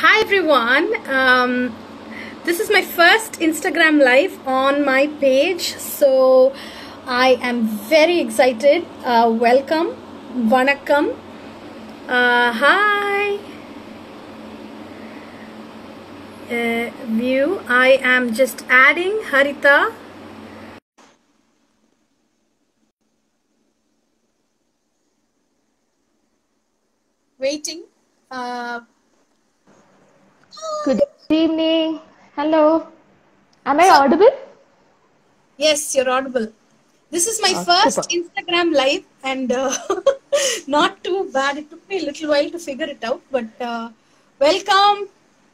Hi everyone. Um, this is my first Instagram live on my page, so I am very excited. Uh, welcome, vanakkam. Uh, hi. Uh, view. I am just adding Harita. Waiting. Uh, Good evening. Hello. Am I audible? Yes, you're audible. This is my Oh, first super. Instagram live, and uh, not too bad. It took me a little while to figure it out, but uh, welcome.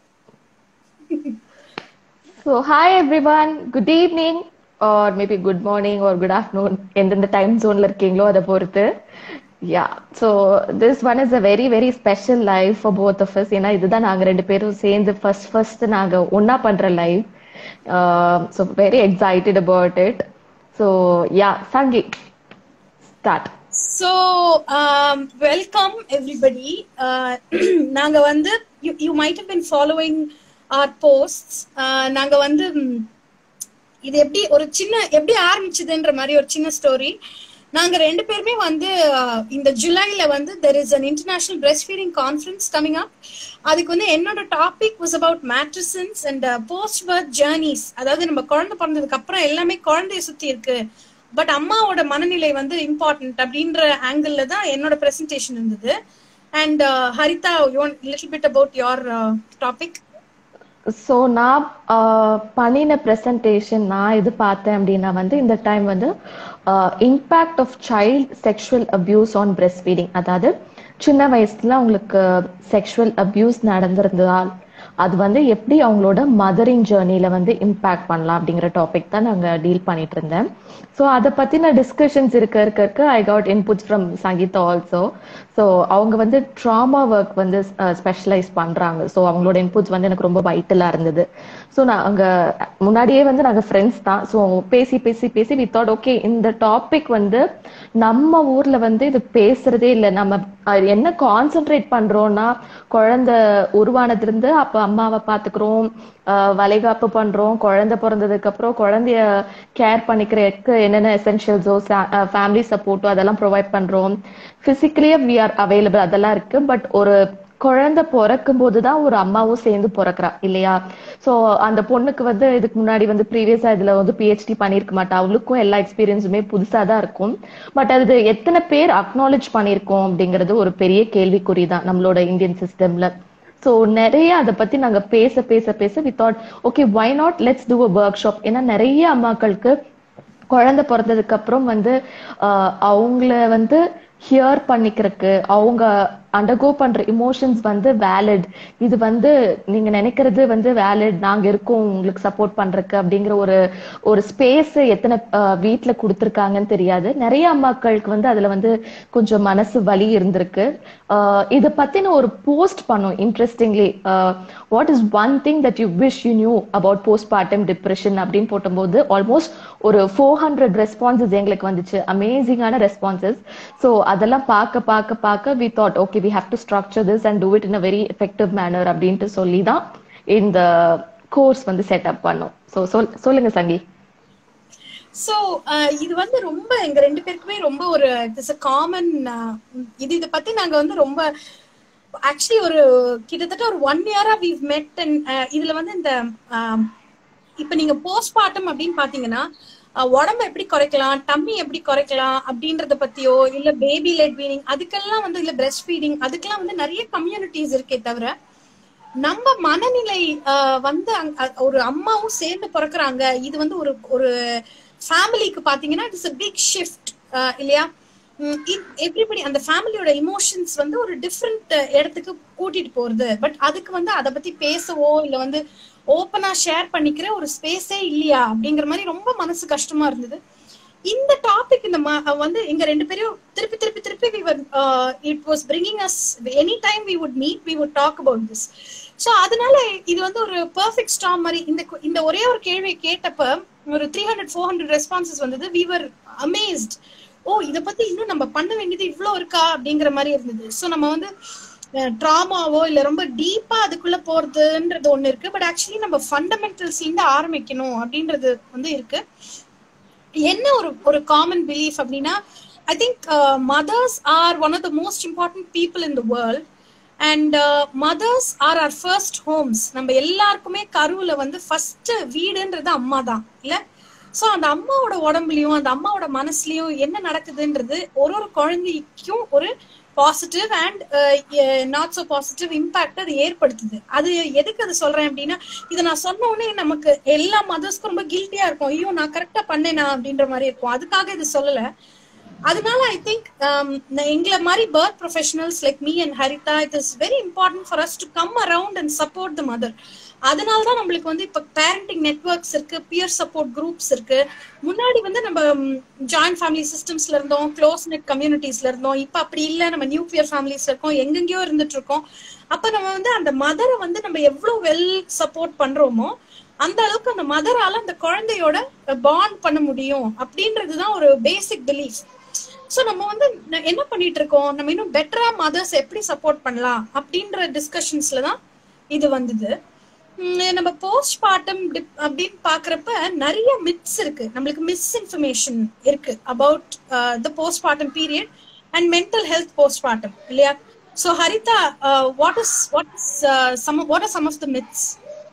So, hi everyone. Good evening or maybe good morning or good afternoon. எந்தெந்த time ஜோன்ல இருக்கீங்களோ அதை பொறுத்து yeah so this one is a very very special live for both of us ஏன்னா இதுதான் நாங்க ரெண்டு பேரும் சேர்ந்து ஃபர்ஸ்ட் ஃபர்ஸ்ட் நாங்க ஒண்ணா பண்ற live so very excited about it so yeah Sangi start So, um, welcome everybody. Uh, நாங்க வந்து you, you might have been following our posts. Uh, நாங்க வந்து ம், இது எப்படி ஒரு சின்ன எப்படி ஆரம்பிச்சதுன்ற மாதிரி ஒரு சின்ன ஸ்டோரி நாங்க ரெண்டு பேருமே வந்து அஹ், இந்த ஜூலைல வந்து there is an international breast feeding conference coming up அதுக்கு வந்து என்னோட topic was about matrescence and post birth journeys அதாவது நம்ம குழந்தை பிறந்ததுக்கு அப்புறம் எல்லாமே குழந்தைய சுத்தி இருக்கு பட் அம்மாவோட மனநிலை வந்து இம்பார்ட்டன்ட் அப்படின்ற ஆங்கிள் தான் என்னோட பிரசன்டேஷன் இருந்தது and Haritha you little bit about your topic so நான் ஆஹ், பண்ணின ப்ரெசன்டேஷன் நான் இது பார்த்தேன் அப்படின்னா வந்து இந்த டைம் வந்து impact of child sexual abuse on breast feeding அதாவது சின்ன வயசுல அவங்களுக்கு செக்ஷுவல் அபியூஸ் நடந்திருந்ததால் அது வந்து எப்படி அவங்களோட மதரிங் ஜேர்னில வந்து இம்பேக்ட் பண்ணலாம் அப்படிங்கிற டாபிக் தான் நாங்க டீல் பண்ணிட்டு இருந்தேன் ஸோ அதை பத்தின டிஸ்கஷன்ஸ் இருக்க இருக்க இருக்க I got inputs from Sangeetha also so அவங்க வந்து ட்ராமா ஒர்க் வந்து ஸ்பெஷலைஸ் பண்றாங்க ஸோ அவங்களோட இன்புட்ஸ் வந்து எனக்கு ரொம்ப வைட்டலா இருந்தது ஸோ நாங்க முன்னாடியே வந்து நாங்க ஃப்ரெண்ட்ஸ் தான் ஸோ பேசி பேசி பேசி வி தாட் ஓகே இந்த டாபிக் வந்து நம்ம ஊர்ல வந்து இது பேசுறதே இல்லை நம்ம அது என்ன கான்சென்ட்ரேட் பண்றோம்னா குழந்தை உருவானதுல இருந்து அப்ப அம்மாவை பாத்துக்கிறோம் ஆஹ் வளைகாப்பு பண்றோம் குழந்தை பிறந்ததுக்கு அப்புறம் குழந்தைய கேர் பண்ணிக்கிறதுக்கு என்னென்ன எசென்ஷியல்ஸோ ஃபேமிலி சப்போர்ட்டோ அதெல்லாம் ப்ரொவைட் பண்றோம் பிசிக்கலியே வி ஆர் அவைலபிள் அதெல்லாம் இருக்கு பட் ஒரு குழந்தை பிறக்கும் போதுதான் ஒரு அம்மாவும் சேர்ந்து பிறக்கிறா இல்லையா சோ அந்த பொண்ணுக்கு வந்து இதுக்கு முன்னாடி வந்து ப்ரீவியஸா இதுல வந்து பிஹெச்டி பண்ணிருக்க மாட்டா அவளுக்கும் எல்லா எக்ஸ்பீரியன்ஸுமே புதுசா தான் இருக்கும் பட் அது எத்தனை பேர் அக்னாலேஜ் பண்ணிருக்கோம் அப்படிங்கிறது ஒரு பெரிய கேள்விக்குறி தான் நம்மளோட இந்தியன் சிஸ்டம்ல சோ நிறைய அதை பத்தி நாங்க பேச பேச பேச we thought okay why not let's do a workshop ஏன்னா நிறைய அம்மாக்களுக்கு குழந்தை பிறந்ததுக்கு அப்புறம் வந்து ஆஹ் அவங்கள வந்து ஹியர் பண்ணிக்கிறதுக்கு அவங்க அண்டர்கோ பண்ற இமோஷன்ஸ் வந்து வேலிட் இது வந்து நீங்க நினைக்கிறது வந்து வேலிட் நாங்க இருக்கோம் உங்களுக்கு சப்போர்ட் பண்றதுக்கு அப்படிங்கிற ஒரு ஒரு ஸ்பேஸ் எத்தனை ஆஹ் வீட்ல கொடுத்துருக்காங்கன்னு தெரியாது நிறைய அம்மாக்களுக்கு வந்து அதுல வந்து கொஞ்சம் மனசு வலி இருந்திருக்கு ஆஹ் இத பத்தின ஒரு போஸ்ட் பண்ணோம் interestingly what is one thing that you wish you knew about postpartum depression அப்படின்னு போட்டும்போது ஆல்மோஸ்ட் ஒரு ஃபோர் ஹண்ட்ரட் ரெஸ்பான்சஸ் எங்களுக்கு வந்துச்சு அமேசிங்கான ரெஸ்பான்சஸ் ஸோ அதெல்லாம் பார்க்க பார்க்க பார்க்க we thought okay we have to structure this and do it in a very effective manner அப்படின்ட்டு சொல்லி தான் இந்த கோர்ஸ் வந்து செட்டப் பண்ணோம் ஸோ சொல் சொல்லுங்க சங்கி சோ இது வந்து ரொம்ப எங்க ரெண்டு பேருக்குமே ரொம்ப ஒரு இட்ஸ் அ காமன் இது இத பத்தி நாங்க வந்து ரொம்ப ஆக்சுவலி ஒரு கிட்டத்தட்ட ஒரு ஒன் இயரா வீவ் மெட் அண்ட் இதுல வந்து இந்த ஆஹ், இப்ப நீங்க போஸ்ட்மார்ட்டம் அப்படின்னு பாத்தீங்கன்னா அஹ், உடம்ப எப்படி குறைக்கலாம் டம்மி எப்படி குறைக்கலாம் அப்படின்றத பத்தியோ இல்ல பேபி லெட் வீனிங் அதுக்கெல்லாம் வந்து இல்ல பிரஸ்ட் ஃபீடிங் அதுக்கெல்லாம் வந்து நிறைய கம்யூனிட்டிஸ் இருக்கே தவிர நம்ம மனநிலை ஆஹ், வந்து அங்க- அ- ஒரு அம்மாவும் சேர்ந்து பிறக்குறாங்க இது வந்து ஒரு ஒரு ஃபேமிலிக்கு பாத்தீங்கன்னா இட்ஸ் a பிக் ஷிஃப்ட் இல்லையா எவ்ரிபடி அந்த ஃபேமிலியோட இமோஷன்ஸ் வந்து ஒரு டிஃப்ரெண்ட் இடத்துக்கு கூட்டிட்டு போறது பட் அதுக்கு வந்து அதை பத்தி பேசவோ இல்ல வந்து ஓப்பனா ஷேர் பண்ணிக்கிற ஒரு ஸ்பேஸே இல்லையா அப்படிங்கிற மாதிரி ரொம்ப மனசு கஷ்டமா இருந்தது இந்த டாபிக் இந்த ம- வந்து எங்க ரெண்டு பேரும் திருப்பி திருப்பி திருப்பி we were it was bringing us any time we would meet we would talk about this so அதனால இது வந்து ஒரு பெர்ஃபெக்ட் ஸ்டாம் மாதிரி இந்த கு- இந்த ஒரே ஒரு கேள்வியை கேட்டப்ப ஒரு three hundred four hundred responses வந்தது வி வர் அமேஸ்ட் ஓ இத பத்தி இன்னும் நம்ம பண்ண வேண்டியது இவ்ளோ இருக்கா அப்படிங்கிற மாதிரி இருந்தது ஸோ நம்ம வந்து ட்ராமாவோ இல்ல ரொம்ப டீப்பா அதுக்குள்ள போறதுன்றது ஒண்ணு இருக்கு பட் ஆக்சுவலி நம்ம ஃபண்டமெண்டல்ஸ் இருந்து ஆரம்பிக்கணும் அப்படின்றது வந்து இருக்கு என்ன ஒரு ஒரு காமன் பிலீஃப் அப்படின்னா I think mothers are one of the most important people in the world and mothers are are first homes நம்ம எல்லாருக்குமே கருவுல வந்து ஃபர்ஸ்ட் வீடுன்றது அம்மா தான் இல்ல சோ அந்த அம்மாவோட உடம்புலயும் அந்த அம்மாவோட மனசுலயும் என்ன நடக்குதுன்றது ஒரு ஒரு குழந்தைக்கும் ஒரு positive and not so positive impact அது ஏற்படுத்துது அது எதுக்கு அது சொல்றேன் அப்படின்னா இதை நான் சொன்ன உடனே நமக்கு எல்லா மதர்ஸ்க்கும் ரொம்ப கில்ட்டியா இருக்கும் ஐயோ நான் கரெக்டா பண்ணேனா அப்படின்ற மாதிரி இருக்கும் அதுக்காக இது சொல்லல அதனால ஐ திங்க் எங்களை மாதிரி birth professionals like me and Haritha it is very important for us to come around and support the mother அதனால தான் நம்மளுக்கு வந்து இப்ப பேரண்டிங் நெட்ஒர்க்ஸ் இருக்கு பியர் சப்போர்ட் குரூப்ஸ் இருக்கு முன்னாடி வந்து நம்ம ஜாயிண்ட் ஃபேமிலி சிஸ்டம்ஸ்ல இருந்தோம் க்ளோஸ் நெட் கம்யூனிட்டிஸ்ல இருந்தோம் இப்ப அப்படி இல்ல நம்ம நியூக்ளியர் ஃபேமிலிஸ் இருக்கோம் எங்கெங்கயோ இருந்துட்டு இருக்கோம் அப்ப நம்ம வந்து அந்த மதரை வந்து நம்ம எவ்வளவு வெல் சப்போர்ட் பண்றோமோ அந்த அளவுக்கு அந்த மதரால அந்த குழந்தையோட பாண்ட் பண்ண முடியும் அப்படின்றதுதான் ஒரு பேசிக் பிலீஃப் சோ நம்ம வந்து என்ன பண்ணிட்டு இருக்கோம் நம்ம இன்னும் பெட்டரா மதர்ஸ் எப்படி சப்போர்ட் பண்ணலாம் அப்படின்ற டிஸ்கஷன்ஸ்ல தான் இது வந்தது நம்ம போஸ்ட் பார்ட்டம் அப்படின்னு பாக்குறப்ப நிறைய மித்ஸ் இருக்கு நம்மளுக்கு மிஸ் இன்ஃபர்மேஷன் இருக்கு about the postpartum period and mental health post partum இல்லையா so Haritha what is what is some what are some of the myths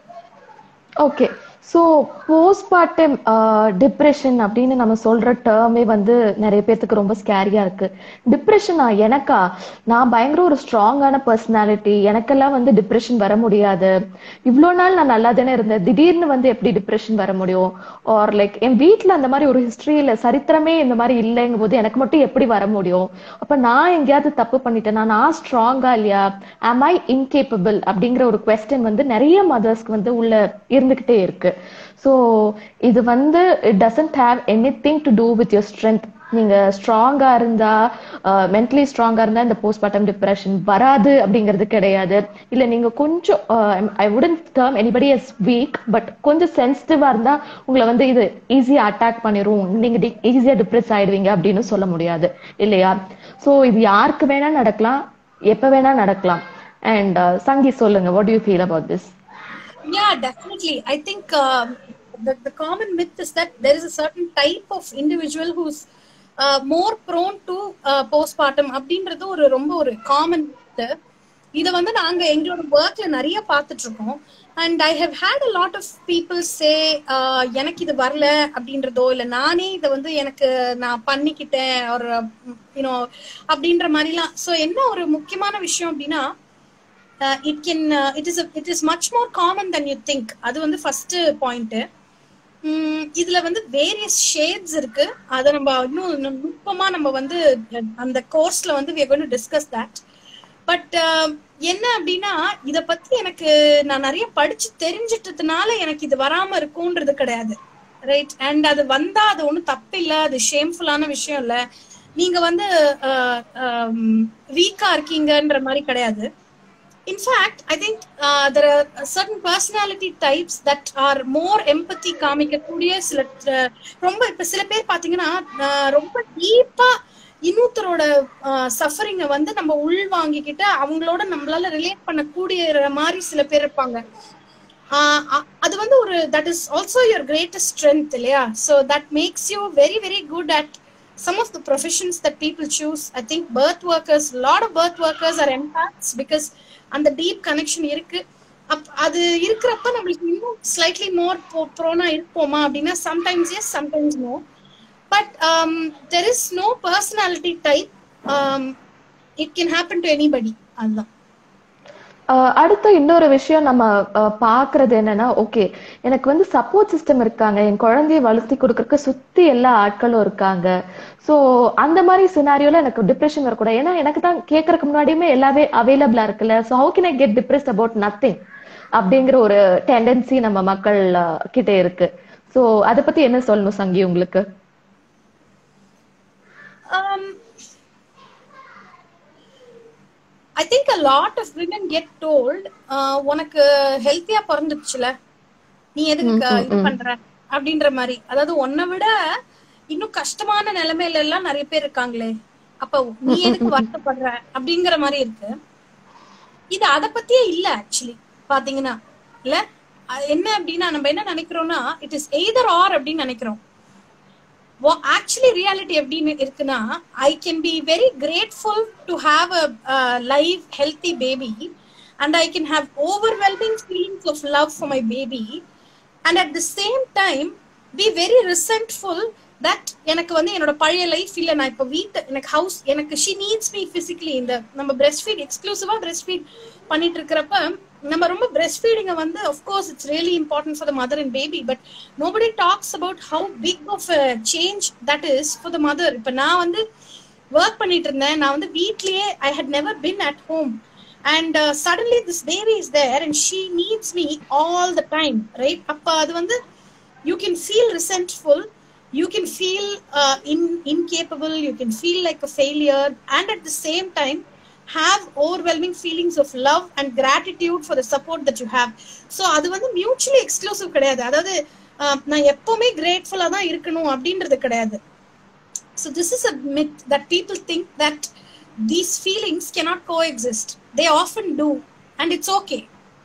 okay so postpartum depression அப்படின்னு நம்ம சொல்ற டேர்மே வந்து நிறைய பேர்த்துக்கு ரொம்ப ஸ்கேரியா இருக்கு டிப்ரெஷனா எனக்கா நான் பயங்கர ஒரு ஸ்ட்ராங்கான பர்சனாலிட்டி எனக்கெல்லாம் வந்து டிப்ரெஷன் வர முடியாது இவ்வளோ நாள் நான் நல்லா தானே இருந்தேன் திடீர்னு வந்து எப்படி டிப்ரெஷன் வர முடியும் ஆர் லைக் என் வீட்டில் அந்த மாதிரி ஒரு ஹிஸ்டரியில சரித்திரமே இந்த மாதிரி இல்லைங்கும் போது எனக்கு மட்டும் எப்படி வர முடியும் அப்ப நான் எங்கேயாவது தப்பு பண்ணிட்டேன்னா நான் ஸ்ட்ராங்கா இல்லையா ஆம் ஐ இன்கேப்பபிள் அப்படிங்கிற ஒரு கொஸ்டின் வந்து நிறைய மதர்ஸ்க்கு வந்து உள்ள இருந்துகிட்டே இருக்கு ஸோ இது வந்து it doesn't have anything to do with your strength நீங்க ஸ்ட்ராங்கா இருந்தா மென்டலி ஸ்ட்ராங்கா இருந்தா இந்த போஸ்ட்மார்ட்டம் டிப்ரெஷன் வராது அப்படிங்கிறது கிடையாது இல்ல நீங்க கொஞ்சம் I don't term anybody as weak but கொஞ்சம் சென்சிட்டிவா இருந்தா உங்களை வந்து இது ஈஸியா அட்டாக் பண்ணிரும் நீங்க ஈஸியா டிப்ரெஸ் ஆயிடுவீங்க அப்படின்னு சொல்ல முடியாது இல்லையா ஸோ இது யாருக்கு வேணா நடக்கலாம் எப்ப வேணா நடக்கலாம் அண்ட் சங்கி சொல்லுங்க what you feel about this Yeah, definitely. I think uh, the, the common myth is that there is a certain type of individual who's uh, more prone to uh, postpartum அப்படின்றது ஒரு ரொம்ப ஒரு common இதை வந்து நாங்க எங்களோட ஒர்க்ல நிறைய பார்த்துட்டு இருக்கோம் and I have had a lot of people say எனக்கு இது வரல அப்படின்றதோ இல்லை நானே இதை வந்து எனக்கு நான் பண்ணிக்கிட்டேன் ஒரு யூனோ அப்படின்ற மாதிரிலாம் ஸோ என்ன ஒரு முக்கியமான விஷயம் அப்படின்னா it can it is it is much more common than you think அது வந்து ஃபர்ஸ்ட் பாயிண்ட் இதுல வந்து வேரியஸ் ஷேட்ஸ் இருக்கு அதை நம்ம இன்னும் நுட்பமா நம்ம வந்து அந்த கோர்ஸ்ல வந்து we going discuss that but என்ன அப்படின்னா இத பத்தி எனக்கு நான் நிறைய படிச்சு தெரிஞ்சிட்டதுனால எனக்கு இது வராம இருக்கும்ன்றது கிடையாது ரைட் அண்ட் அது வந்தா அது ஒன்றும் தப்பு இல்லை அது ஷேம்ஃபுல்லான விஷயம் இல்லை நீங்க வந்து வீக்கா இருக்கீங்கன்ற மாதிரி கிடையாது in fact i think uh, there are certain personality types that are more empathy காமிக்கக்கூடிய சில ரொம்ப இப்ப சில பேர் பாத்தீங்கன்னா ரொம்ப டீப்பா இன்னொருத்தரோட சஃபரிங்க வந்து நம்ம உள் வாங்கிக்கிட்டு அவங்களோட நம்மளால ரிலேட் பண்ணக்கூடிய மாதிரி சில பேர் இருப்பாங்க அது வந்து ஒரு that is also your greatest strength இல்லையா so that makes you very very good at some of the professions that people choose i think birth workers a lot of birth workers are empaths because அந்த deep connection இருக்கு அப் அது இருக்கிறப்ப நம்மளுக்கு இன்னும் slightly மோர் ப்ரோனா இருப்போமா அப்படின்னா sometimes yes sometimes no but there is no personality type it can happen to anybody அதுதான் அடுத்த இன்னொரு விஷயம் நம்ம பாக்குறது என்னன்னா ஓகே எனக்கு வந்து சப்போர்ட் சிஸ்டம் இருக்காங்க என் குழந்தைய வளர்த்தி கொடுக்கறதுக்கு சுத்தி எல்லா ஆட்களும் இருக்காங்க சோ அந்த மாதிரி சினாரியோல எனக்கு டிப்ரெஷன் வரக்கூடாது ஏன்னா எனக்கு தான் கேட்கறதுக்கு முன்னாடியுமே எல்லாமே அவைலபிளா இருக்குல்ல so how can I get depressed about nothing அப்படிங்கிற ஒரு டெண்டன்சி நம்ம மக்கள் கிட்ட இருக்கு சோ அத பத்தி என்ன சொல்லணும் சங்கி உங்களுக்கு I think a lot of women get told உனக்கு ஹெல்த்தியா பிறந்துச்சுல நீ எதுக்கு இது பண்ற அப்படின்ற மாதிரி அதாவது உன்னை விட இன்னும் கஷ்டமான நிலைமையில எல்லாம் நிறைய பேர் இருக்காங்களே அப்ப நீ எதுக்கு வருத்தப்படுற அப்படிங்கிற மாதிரி இருக்கு இது அத பத்தியே இல்ல ஆக்சுவலி பாத்தீங்கன்னா இல்ல அஹ் என்ன அப்படின்னா நம்ம என்ன நினைக்கிறோம்னா இட் இஸ் எய்தர் ஆர் அப்படின்னு நினைக்கிறோம் ஆக்சுவலி ரியாலிட்டி எப்படின்னு இருக்குன்னா I can be very grateful to have a live healthy baby and I can have overwhelming feelings of love for my baby and at the same time be very resentful that எனக்கு வந்து என்னோட பழைய life இல்ல நான் இப்ப வீட்டு எனக்கு house எனக்கு ஷி நீட்ஸ் மீ பிசிக்கலி இந்த நம்ம பிரெஸ்ட் ஃபீட் எக்ஸ்க்ளூசிவா பிரெஸ்ட் ஃபீட் பண்ணிட்டு இருக்கிறப்ப நம்ம ரொம்ப பிரெஸ்ட் ஃபீடிங்க வந்து course it's really important for the mother and baby but nobody talks about how big of change that is for the mother இப்ப நான் வந்து ஒர்க் பண்ணிட்டு இருந்தேன் நான் வந்து வீட்லயே I had never been at home and suddenly this baby is there and she needs me all the time right அப்ப அது வந்து you can feel resentful you can feel uh, in, incapable you can feel like a failure and at the same time have overwhelming feelings of love and gratitude for the support that you have so அது வந்து mutually exclusive கிடையாது அதாவது uh, நான் எப்பவுமே கிரேட்ஃபுல்லா தான் இருக்கணும் அப்படின்றது கிடையாது so this is a myth that people think that these feelings cannot coexist they often do and it's okay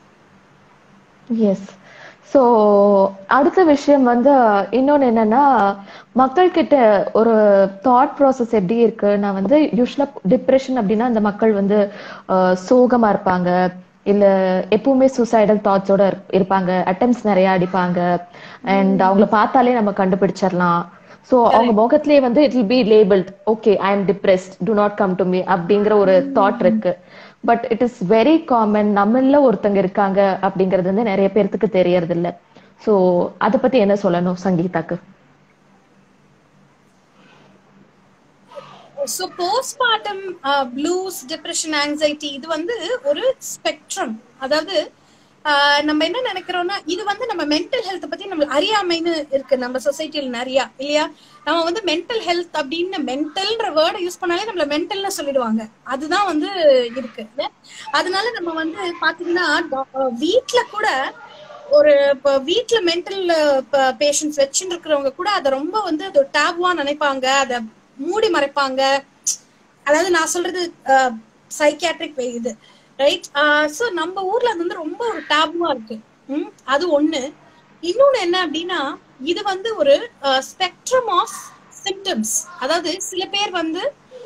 yes so அடுத்த விஷயம் வந்து இன்னொன்று என்னன்னா மக்கள் கிட்ட ஒரு தாட் ப்ராசஸ் எப்படி இருக்கு நான் வந்து யூஸ்வலாக டிப்ரெஷன் அப்படின்னா அந்த மக்கள் வந்து அஹ், சோகமா இருப்பாங்க இல்ல எப்பவுமே சூசைடல் தாட்ஸோட இருப்பாங்க அட்டம்ஸ் நிறைய அடிப்பாங்க அண்ட் அவங்கள பார்த்தாலே நம்ம கண்டுபிடிச்சிடலாம் ஸோ அவங்க முகத்திலேயே வந்து it will be labelled okay I am depressed do not come to me அப்படிங்கிற ஒரு தாட் இருக்கு but it is very common நம்மள ஒருத்தங்க இருக்காங்க அப்படிங்கிறது வந்து நிறைய பேர்த்துக்கு தெரியறது இல்ல சோ அத பத்தி என்ன சொல்லணும் சங்கீதாக்கு so postpartum blues depression anxiety இது வந்து ஒரு ஸ்பெக்ட்ரம் அதாவது ஆஹ் நம்ம என்ன நினைக்கிறோம்னா இது வந்து நம்ம மென்டல் ஹெல்த் பத்தி நம்ம அறியாமைன்னு இருக்கு நம்ம சொசைட்டில நிறைய இல்லையா நம்ம வந்து மென்டல் ஹெல்த் அப்படின்னு மென்டல்ன்ற வேர்டை யூஸ் பண்ணாலே நம்மள மென்டல்னு சொல்லிடுவாங்க அதுதான் வந்து இருக்கு இல்ல? அதனால நம்ம வந்து பாத்தீங்கன்னா டா- வீட்ல கூட ஒரு இப்ப வீட்ல மென்டல் பேஷண்ட்ஸ் வச்சுட்டு இருக்கிறவங்க கூட அதை ரொம்ப வந்து அது டேபுவா நினைப்பாங்க அதை மூடி மறைப்பாங்க அதாவது நான் சொல்றது சைக்கியாட்ரிக் இது ரைட் சோ நம்ம ஊர்ல அது வந்து ரொம்ப ஒரு டேபுவா இருக்கு ம், அது ஒண்ணு இன்னொன்னு என்ன அப்படின்னா இது வந்து ஒரு ஸ்பெக்ட்ரம் ஆஃப் சிம்டம்ஸ் அதாவது சில பேர் வந்து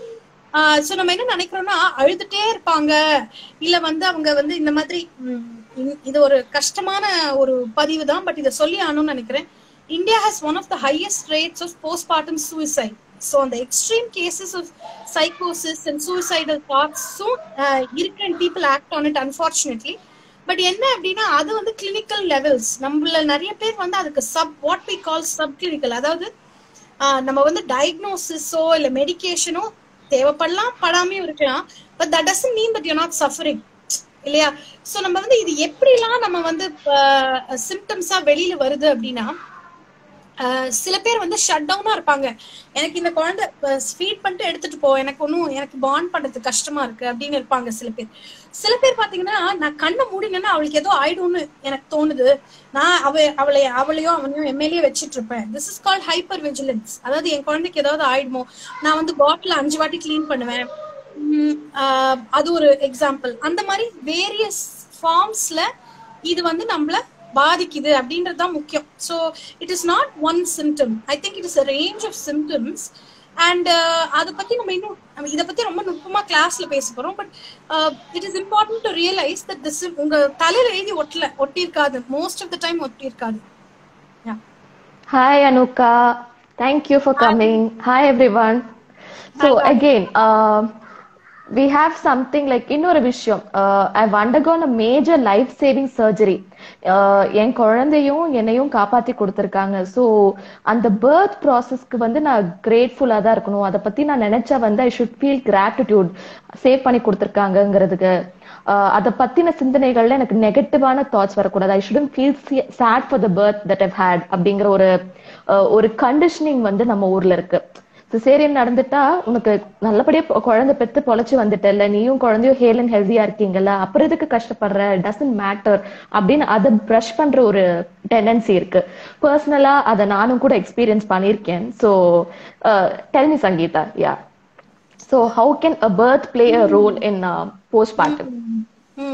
சோ நம்ம என்ன நினைக்கிறோம்னா அழுதுட்டே இருப்பாங்க இல்ல வந்து அவங்க வந்து இந்த மாதிரி ம், இ- இது ஒரு கஷ்டமான ஒரு பதிவு தான் பட் இதை சொல்லி ஆகணும்னு நினைக்கிறேன் India has one of the highest rates of postpartum suicide so அந்த எக்ஸ்ட்ரீம் கேசஸ் ஆஃப் சைக்கோசிஸ் அண்ட் சூசைடல் தாட்ஸும் இருக்கு and people act on it unfortunately but என்ன அப்படின்னா அது வந்து கிளினிக்கல் லெவல்ஸ் நம்மள நிறைய பேர் வந்து அதுக்கு sub what we call sub clinical அதாவது ஆஹ் நம்ம வந்து டயக்னோசிஸோ இல்ல மெடிகேஷனோ தேவைப்படலாம் படாமையும் இருக்கலாம் but that doesn't mean that you not suffering இல்லையா சோ நம்ம வந்து இது எப்படிலாம் நம்ம வந்து சிம்டம்ஸா வெளியில வருது அப்படின்னா ஆஹ் சில பேர் வந்து ஷட் டவுனா இருப்பாங்க எனக்கு இந்த குழந்தை ஃபீட் பண்ணிட்டு எடுத்துட்டு போ எனக்கு ஒன்றும் எனக்கு பாண்ட் பண்றது கஷ்டமா இருக்கு அப்படின்னு இருப்பாங்க சில பேர் சில பேர் பாத்தீங்கன்னா நான் கண்ணை மூடினேன்னா அவளுக்கு ஏதோ ஆயிடும்னு எனக்கு தோணுது நான் அவ அவளை அவளையோ அவனையும் எம்எல்ஏ வச்சிட்டு இருப்பேன் this is call hypervigilance அதாவது என் குழந்தைக்கு ஏதாவது ஆயிடுமோ நான் வந்து பாட்டில் அஞ்சு வாட்டி க்ளீன் பண்ணுவேன் உம் ஆஹ் அது ஒரு எக்ஸாம்பிள் அந்த மாதிரி வேரியஸ் ஃபார்ம்ஸ்ல இது வந்து நம்மள பாதிக்குது அப்படின்றது தான் முக்கியம் so it is not one symptom I think it is a range of symptoms and அதை பத்தி நம்ம இன்னும் நம்ம இதை பத்தி ரொம்ப நுட்பமா கிளாஸ்ல பேச போறோம் but it is important to realise that this உங்க தலையில எழுதி ஒட்டல ஒட்டி இருக்காது மோஸ்ட் ஆஃப் த டைம் ஒட்டி இருக்காது Yeah. Hi Anukka thank you for coming hi everyone so again we have something like இன்னொரு விஷயம் uh, I've undergone a major life saving surgery uh, என் குழந்தையும் என்னையும் காப்பாத்தி கொடுத்துருக்காங்க ஸோ அந்த பேர்த் ப்ராசஸ்க்கு வந்து நான் கிரேட்ஃபுல்லா தான் இருக்கணும் அதை பத்தி நான் நினைச்சா வந்து I should feel gratitude save பண்ணி கொடுத்துருக்காங்கங்கிறதுக்கு அதை பத்தின சிந்தனைகள்ல எனக்கு நெகட்டிவான தாட்ஸ் வரக்கூடாது I shouldn't feel sad for the birth that have had அப்படிங்கிற ஒரு uh, ஒரு கண்டிஷனிங் வந்து நம்ம ஊர்ல இருக்கு சிசேரியன் நடந்துட்டா உனக்கு நல்லபடியா பொ- குழந்தை பெத்து பொழைச்சு வந்துட்டல நீயும் குழந்தையும் ஹேல் அண்ட் ஹெல்தியா இருக்கீங்கல்ல அப்புறம் எதுக்கு கஷ்டப்படுற டசன்ட் மேட்டர் அப்படின்னு அதை ப்ரஷ் பண்ற ஒரு டெண்டன்சி இருக்கு பர்சனலா அதை நானும் கூட எக்ஸ்பீரியன்ஸ் பண்ணியிருக்கேன் so tell me Sangeetha yeah so how can a birth play a role in போஸ்ட் பார்ட்டம் ம்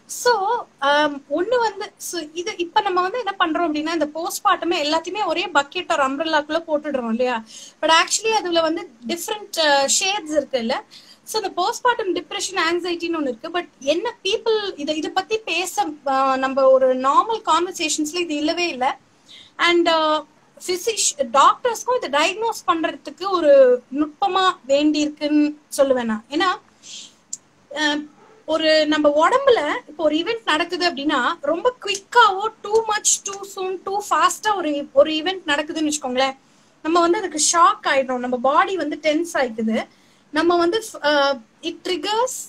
சோ ஒண்ணு வந்து so இது இப்ப நம்ம வந்து என்ன பண்றோம் அப்படின்னா இந்த போஸ்ட்மார்ட்டமே எல்லாத்தையுமே ஒரே பக்கெட் ஒரு அம்ரல்லாக்குள்ள போட்டுடுறோம் இல்லையா பட் ஆக்சுவலி அதுல வந்து டிஃப்ரெண்ட் ஷேட்ஸ் இருக்கு இல்ல ஸோ இந்த போஸ்ட்மார்ட்டம் டிப்ரெஷன் ஆங்ஸைட்டின்னு ஒன்று இருக்கு பட் என்ன பீப்புள் இதை இதை பத்தி பேச ஆஹ் நம்ம ஒரு நார்மல் கான்வர்சேஷன்ஸ்ல இது இல்லவே இல்லை அண்ட் பிசிஷ் டாக்டர்ஸ்க்கும் இதை டயக்னோஸ் பண்றதுக்கு ஒரு நுட்பமா வேண்டி இருக்குன்னு சொல்லுவேன் நான் ஏன்னா அஹ், ஒரு நம்ம உடம்புல இப்போ ஒரு ஈவெண்ட் நடக்குது அப்படின்னா ரொம்ப குவிக்காவோ too much too soon too ஃபாஸ்டா ஒரு ஒரு ஈவெண்ட் நடக்குதுன்னு வச்சுக்கோங்களேன் நம்ம வந்து அதுக்கு ஷாக் ஆயிடும் நம்ம பாடி வந்து டென்ஸ் ஆயிக்குது நம்ம வந்து it triggers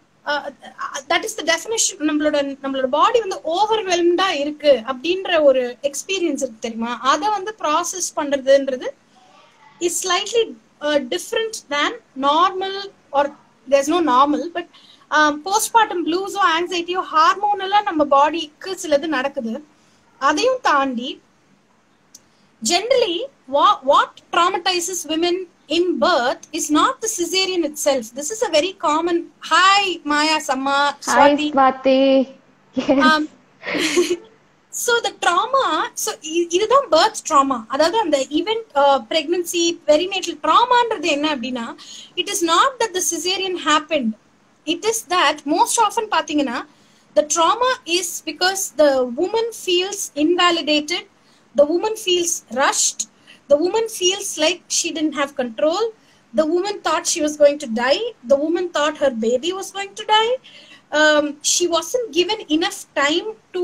that is the definition நம்மளோட நம்மளோட பாடி வந்து ஓவர்வெல்ம்டா இருக்கு அப்படின்ற ஒரு எக்ஸ்பீரியன்ஸ் இருக்கு தெரியுமா அதை வந்து ப்ராசஸ் பண்றதுன்றது is slightly different than normal or there's no normal but postpartum ப்ளூஸோ ஆங்ஸைட்டியோ ஹார்மோனலா நம்ம பாடிக்கு சிலது நடக்குது அதையும் தாண்டி generally what, what traumatizes women in birth is not the cesarean itself this is a very common hi maya samma hi swati Swathi um, so the trauma so இ- இதுதான் birth trauma அதாவது அந்த event uh, pregnancy perinatal traumaன்றது என்ன அப்படின்னா it is not that the cesarean happened it is that most often பாத்தீங்கன்னா the trauma is because the woman feels invalidated the woman feels rushed the woman feels like she didn't have control the woman thought she was going to die the woman thought her baby was going to die um, she wasn't given enough time to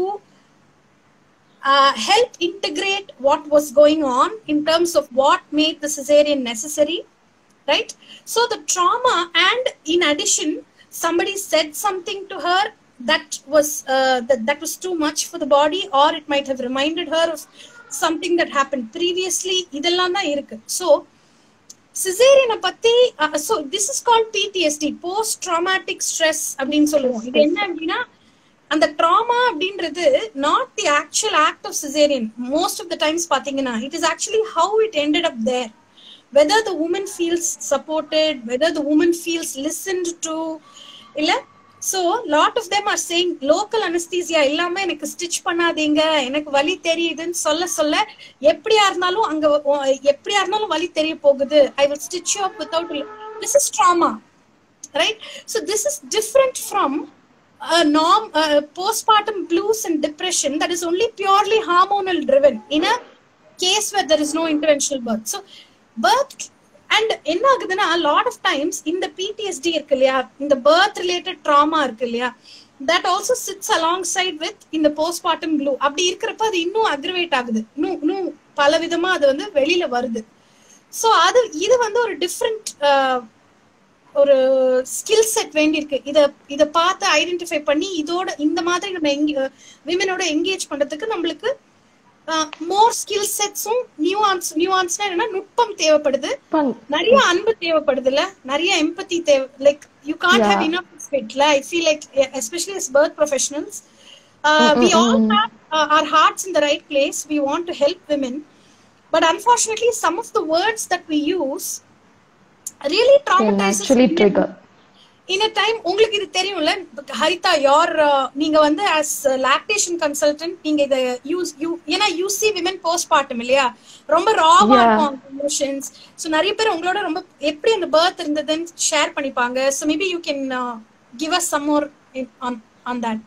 uh, help integrate what was going on in terms of what made the cesarean necessary right so the trauma and in addition somebody said something to her that was uh, that, that was too much for the body or it might have reminded her of something that happened previously இதெல்லாம் தான் இருக்கு so சிசேரியனை பத்தி so this is called PTSD post traumatic stress அப்படின்னு சொல்லுவோம் இது என்ன அப்படின்னா அந்த ட்ராமா அப்படின்றது not the actual act of caesarean most of the times பாத்தீங்கன்னா it is actually how it ended up there whether the woman feels supported whether the woman feels listened to இல்ல so lot of them are saying local anaesthesia இல்லாம எனக்கு stitch பண்ணாதீங்க எனக்கு வலி தெரியுதுன்னு சொல்ல சொல்ல எப்படியா இருந்தாலும் அங்க ஒ- எப்படியா இருந்தாலும் வலி தெரிய போகுது I will stitch you up without this is trauma right so this is different from a norm uh, postpartum blues and depression that is only purely hormonal driven in a case where there is no interventional birth so birth and என்ன ஆகுதுன்னா lot of times இந்த பிடிஎஸ்டி இருக்கு இல்லையா இந்த birth related trauma இருக்கு இல்லையா that also sits alongside with இந்த postpartum blue அப்படி இருக்கிறப்ப அது இன்னும் அக்ரிவேட் ஆகுது இன்னும் இன்னும் பல விதமா அது வந்து வெளியில வருது சோ அது இது வந்து ஒரு டிஃப்ரெண்ட் ஒரு ஸ்கில் செட் வேண்டியிருக்கு இத இத பார்த்து ஐடென்டிஃபை பண்ணி இதோட இந்த மாதிரி நம்ம விமனோட எங்கேஜ் பண்றதுக்கு நம்மளுக்கு மோர் ஸ்கில் செட்ஸும் நியூஆன்ஸ் நியூஆன்ஸ்னா என்னன்னா நுட்பம் தேவைப்படுது பங்- நிறைய அன்பு தேவைப்படுதுல நிறைய எம்பத்தி தேவை like you can't Yeah. Have enough ஸ்பிட்ல I feel like especially as birth professionals uh, we all have uh, our hearts in the right place we want to help women but unfortunately some of the words that we use really can traumatizes actually women. trigger in a time உங்களுக்கு இது தெரியும்ல Haritha your நீங்க வந்து as lactation consultant நீங்க இத use you ஏன்னா you see women போஸ்ட் partum இல்லையா ரொம்ப ராவா Yeah. இருக்கும் எமோஷன்ஸ் ஸோ நிறைய பேர் உங்களோட ரொம்ப எப்படி அந்த பர்த் இருந்ததுன்னு ஷேர் பண்ணிப்பாங்க so maybe you can give us some more on on that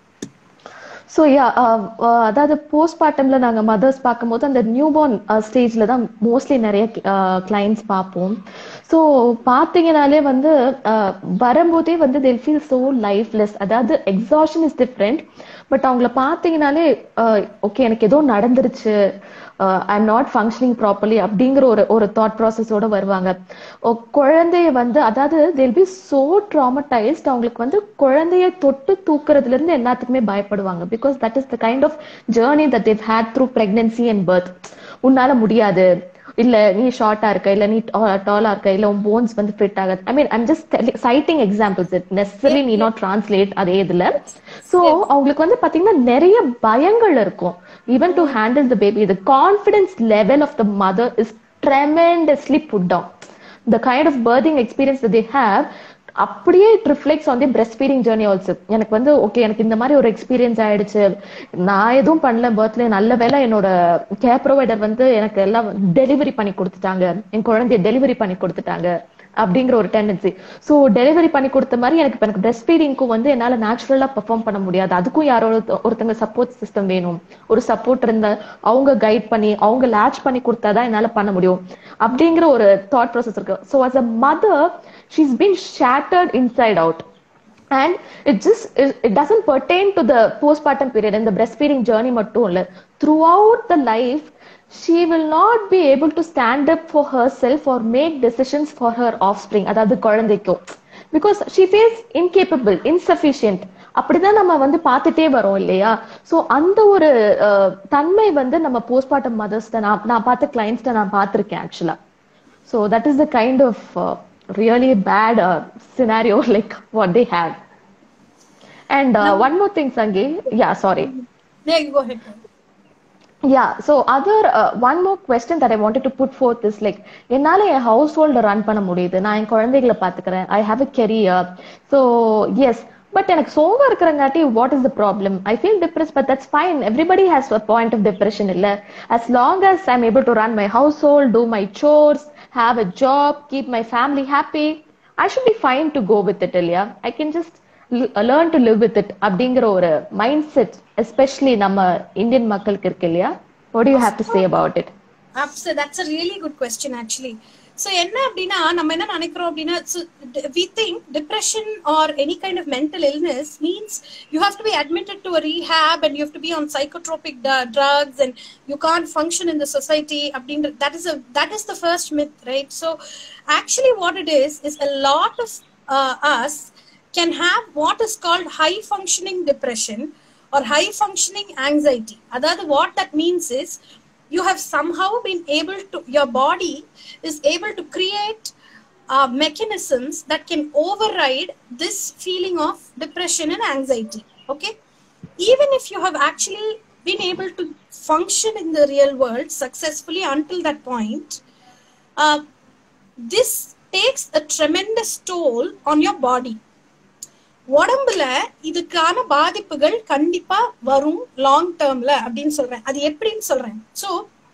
so yeah அதாவது போஸ்ட்மார்ட்டம்ல நாங்க மதர்ஸ் பார்க்கும்போது அந்த நியூபார்ன் ஸ்டேஜ்ல தான் மோஸ்ட்லி நிறைய கிளைண்ட்ஸ் பார்ப்போம் ஸோ பார்த்தீங்கனாலே வந்து uh, வரும்போதே வந்து they feel so lifeless அதாவது எக்ஸாஷன் இஸ் டிஃப்ரெண்ட் பட் அவங்கள பார்த்தீங்கனாலே ஓகே எனக்கு ஏதோ நடந்துருச்சு I am not functioning properly அப்படிங்கிற ஒரு ஒரு தாட் ப்ராசஸோட வருவாங்க ஓ, குழந்தைய வந்து அதாவது they'll be so traumatized அவங்களுக்கு வந்து குழந்தைய தொட்டு தூக்குறதுல இருந்து எல்லாத்துக்குமே பயப்படுவாங்க because that is the kind of journey that they've had through pregnancy and birth உன்னால முடியாது இல்ல நீ ஷார்ட்டா இருக்க இல்ல நீ டாலா இருக்க இல்ல உன் போன்ஸ் வந்து ஃபிட் ஆகாது I mean I'm just citing examples it necessary need not translate அதே இதுல சோ அவங்களுக்கு வந்து பாத்தீங்கன்னா நிறைய பயங்கள் இருக்கும் even to handle the baby the confidence level of the mother is tremendously put down the kind of birthing experience that they have அப்படியே it reflects on the breastfeeding journey also எனக்கு வந்து okay எனக்கு இந்த மாதிரி ஒரு experience ஆயிடுச்சு நான் எதுவும் பண்ணல பர்த்ல நல்ல வேலை என்னோட கேர் ப்ரொவைடர் வந்து எனக்கு எல்லாம் டெலிவரி பண்ணி கொடுத்துட்டாங்க என் குழந்தைய டெலிவரி பண்ணி கொடுத்துட்டாங்க அப்படிங்கிற ஒரு டெண்டன்சி ஸோ டெலிவரி பண்ணி கொடுத்த மாதிரி எனக்கு இப்போ எனக்கு பிரஸ்ட் ஃபீடிங்க்கும் வந்து என்னால் நேச்சுரலாக பெர்ஃபார்ம் பண்ண முடியாது அதுக்கும் யாரோ ஒருத்த- ஒருத்தங்க சப்போர்ட் சிஸ்டம் வேணும் ஒரு சப்போர்ட் இருந்தா அவங்க கைட் பண்ணி அவங்க லேட்ச் பண்ணி கொடுத்தாதான் என்னால் பண்ண முடியும் அப்படிங்கிற ஒரு தாட் ப்ராசஸ் இருக்கு so as a mother she's been shattered inside out and it just it, it doesn't pertain to the postpartum period and the breastfeeding journey மட்டும் இல்ல throughout the life she will not be able to stand up for herself or make decisions for her offspring அதாவது குழந்தைக்கும் because she feels incapable insufficient அப்படிதான் நம்ம வந்து பார்த்துட்டே வரோம் இல்லையா சோ அந்த ஒரு அஹ், தன்மை வந்து நம்ம போஸ்ட்மார்ட்டம் மதர்ஸ்ட நான் நான் பார்த்த கிளைண்ட்ஸ்ட நான் பார்த்திருக்கேன் ஆக்சுவலா So that is the kind of uh, really bad uh, scenario like what they have. And uh, one more thing, Sangi. Yeah, sorry. Yeah, you go ahead. Yeah, so other uh, one more question that I wanted to put forth is like என்னால என் house ஹோல்ட run பண்ண முடியுது நான் என் குழந்தைகளை பாத்துக்கிறேன் I have a career so yes but எனக்கு சோகம் இருக்கிறங்காட்டி what is the problem I feel depress but that's fine everybody has a point of depression இல்ல as long as i'm able to run my household do my chores have a job keep my family happy i should be fine to go with it இல்லையா i can just l- learn to live with it அப்படிங்கிற ஒரு mindset especially நம்ம Indian மக்களுக்கு இருக்கு இல்லையா what do you have to say about it Absolutely. That's a really good question, actually. So, என்ன அப்படின்னா நம்ம என்ன நினைக்கிறோம் அப்படின்னா so, d- we think depression or any kind of mental illness means you have to be admitted to a rehab and you have to be on psychotropic d- drugs and you can't function in the society அப்படின்ற that is a that is the first myth right so actually what it is is a lot of uh, us can have what is called high functioning depression or high functioning anxiety. Aதாவது what that means is you have somehow been able to, your body is able to create uh, mechanisms that can override this feeling of depression and anxiety. Okay? Even if you have actually been able to function in the real world successfully until that point, uh, this takes a tremendous toll on your body. உடம்புல இதுக்கான பாதிப்புகள் கண்டிப்பா வரும் long டேர்ம்ல அப்படின்னு சொல்றேன் அது எப்படின்னு சொல்றேன் சோ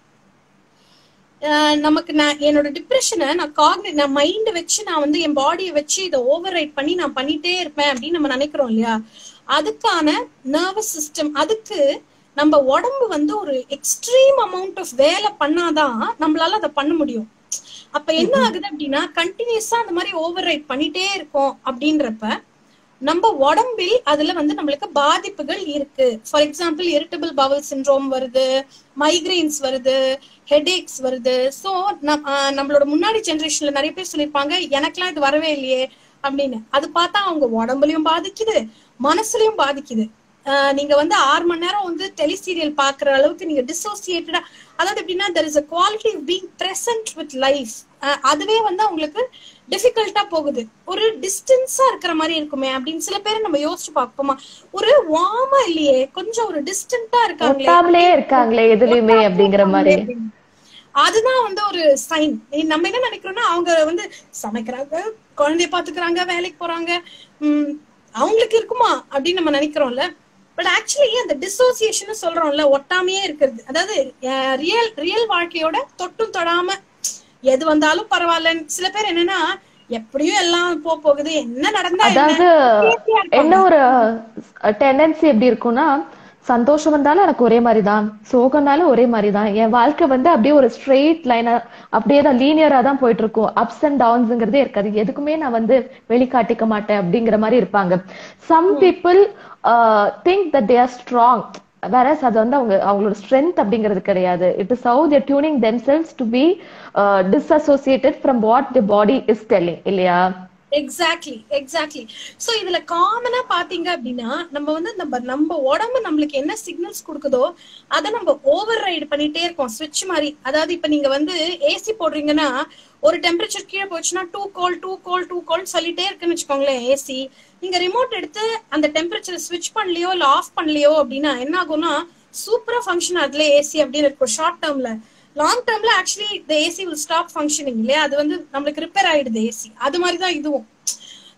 நமக்கு நான் என்னோட டிப்ரெஷனை நான் காக்னி நான் மைண்ட் வச்சு நான் வந்து என் பாடியை வச்சு இதை ஓவர் ரைட் பண்ணி நான் பண்ணிட்டே இருப்பேன் அப்படின்னு நம்ம நினைக்கிறோம் இல்லையா அதுக்கான நர்வஸ் சிஸ்டம் அதுக்கு நம்ம உடம்பு வந்து ஒரு எக்ஸ்ட்ரீம் அமௌண்ட் ஆஃப் வேலை பண்ணாதான் நம்மளால அதை பண்ண முடியும் அப்ப என்ன ஆகுது அப்படின்னா கண்டினியூஸா அந்த மாதிரி ஓவர் ரைட் பண்ணிட்டே இருக்கோம் அப்படின்றப்ப நம்ம உடம்பில் அதுல வந்து நம்மளுக்கு பாதிப்புகள் இருக்கு for example irritable bowel syndrome வருது மைக்ரைன்ஸ் வருது ஹெடேக்ஸ் வருது ஸோ நம்மளோட முன்னாடி ஜென்ரேஷன்ல நிறைய பேர் சொல்லியிருப்பாங்க எனக்கெல்லாம் இது வரவே இல்லையே அப்படின்னு அது பார்த்தா அவங்க உடம்புலயும் பாதிக்குது மனசுலயும் பாதிக்குது ஆஹ் நீங்க வந்து ஆறு மணி நேரம் வந்து டெலி சீரியல் பாக்குற அளவுக்கு நீங்க டிசோசியேட்டடா அதாவது எப்படின்னா there is a quality of being present with life அதுவே வந்து அவங்களுக்கு டிஃபிகல்ட்டா போகுது ஒரு டிஸ்டன்ஸா இருக்கிற மாதிரி இருக்குமே அப்படின்னு சில பேர் நம்ம யோசிச்சு பார்ப்போமா ஒரு வார்மா இல்லையே கொஞ்சம் ஒரு டிஸ்டன்டா இருக்காங்களே ஒட்டாமலே இருக்காங்களே எதுலயுமே அப்படிங்கிற மாதிரி அதுதான் வந்து ஒரு சைன் நம்ம என்ன நினைக்கிறோம்னா அவங்க வந்து சமைக்கிறாங்க குழந்தைய பாத்துக்கிறாங்க வேலைக்கு போறாங்க உம் அவங்களுக்கு இருக்குமா அப்படின்னு நம்ம நினைக்கிறோம்ல பட் ஆக்சுவலி அந்த டிசோசியேஷன் சொல்றோம்ல ஒட்டாமையே இருக்கிறது அதாவது ரியல் ரியல் வாழ்க்கையோட தொட்டும் தொடாம எது வந்தாலும் பரவாயில்லன்னு சில பேர் என்னன்னா எப்படியும் எல்லாம் போக போகுது என்ன நடந்தா அதாவது என்ன ஒரு டெண்டன்சி எப்படி இருக்கும்னா சந்தோஷம் வந்தாலும் எனக்கு ஒரே மாதிரி தான் சோகம்னாலும் ஒரே மாதிரி தான் என் வாழ்க்கை வந்து அப்படியே ஒரு ஸ்ட்ரெயிட் லைனா அப்படியே தான் லீனியரா தான் போயிட்டு இருக்கும் அப்ஸ் அண்ட் டவுன்ஸ்ங்கிறதே இருக்காது எதுக்குமே நான் வந்து வெளிக்காட்டிக்க மாட்டேன் அப்படிங்கிற மாதிரி இருப்பாங்க some people think that they are strong வேற அது வந்து அவங்க அவங்களோட ஸ்ட்ரென்த் அப்படிங்கிறது கிடையாது it is how they're tuning themselves to be disassociated from what the body is telling இல்லையா எக்ஸாக்ட்லி எக்ஸாக்ட்லி சோ இதுல காமனா பாத்தீங்க அப்படின்னா நம்ம வந்து நம்ம நம்ம உடம்பு நம்மளுக்கு என்ன சிக்னல்ஸ் கொடுக்குதோ அதை நம்ம ஓவர் ரைடு பண்ணிட்டே இருக்கோம் ஸ்விட்ச் மாதிரி அதாவது இப்ப நீங்க வந்து ஏசி போடுறீங்கன்னா ஒரு டெம்பரேச்சர் கீழே போச்சுன்னா too cold too cold too cold சொல்லிட்டே இருக்குன்னு வச்சுக்கோங்களேன் ஏசி நீங்க ரிமோட் எடுத்து அந்த டெம்பரேச்சர் ஸ்விட்ச் பண்ணலையோ இல்ல ஆஃப் பண்ணலையோ அப்படின்னா என்ன ஆகும்னா சூப்பரா ஃபங்க்ஷன் அதுல ஏசி அப்படின்னு இருக்கும் ஷார்ட் டேர்ம்ல லாங் டேர்ம்ல actually the AC will stop functioning இல்லையா அது வந்து நம்மளுக்கு ரிப்பேர் ஆயிடுது ஏசி அது மாதிரி தான் இதுவும்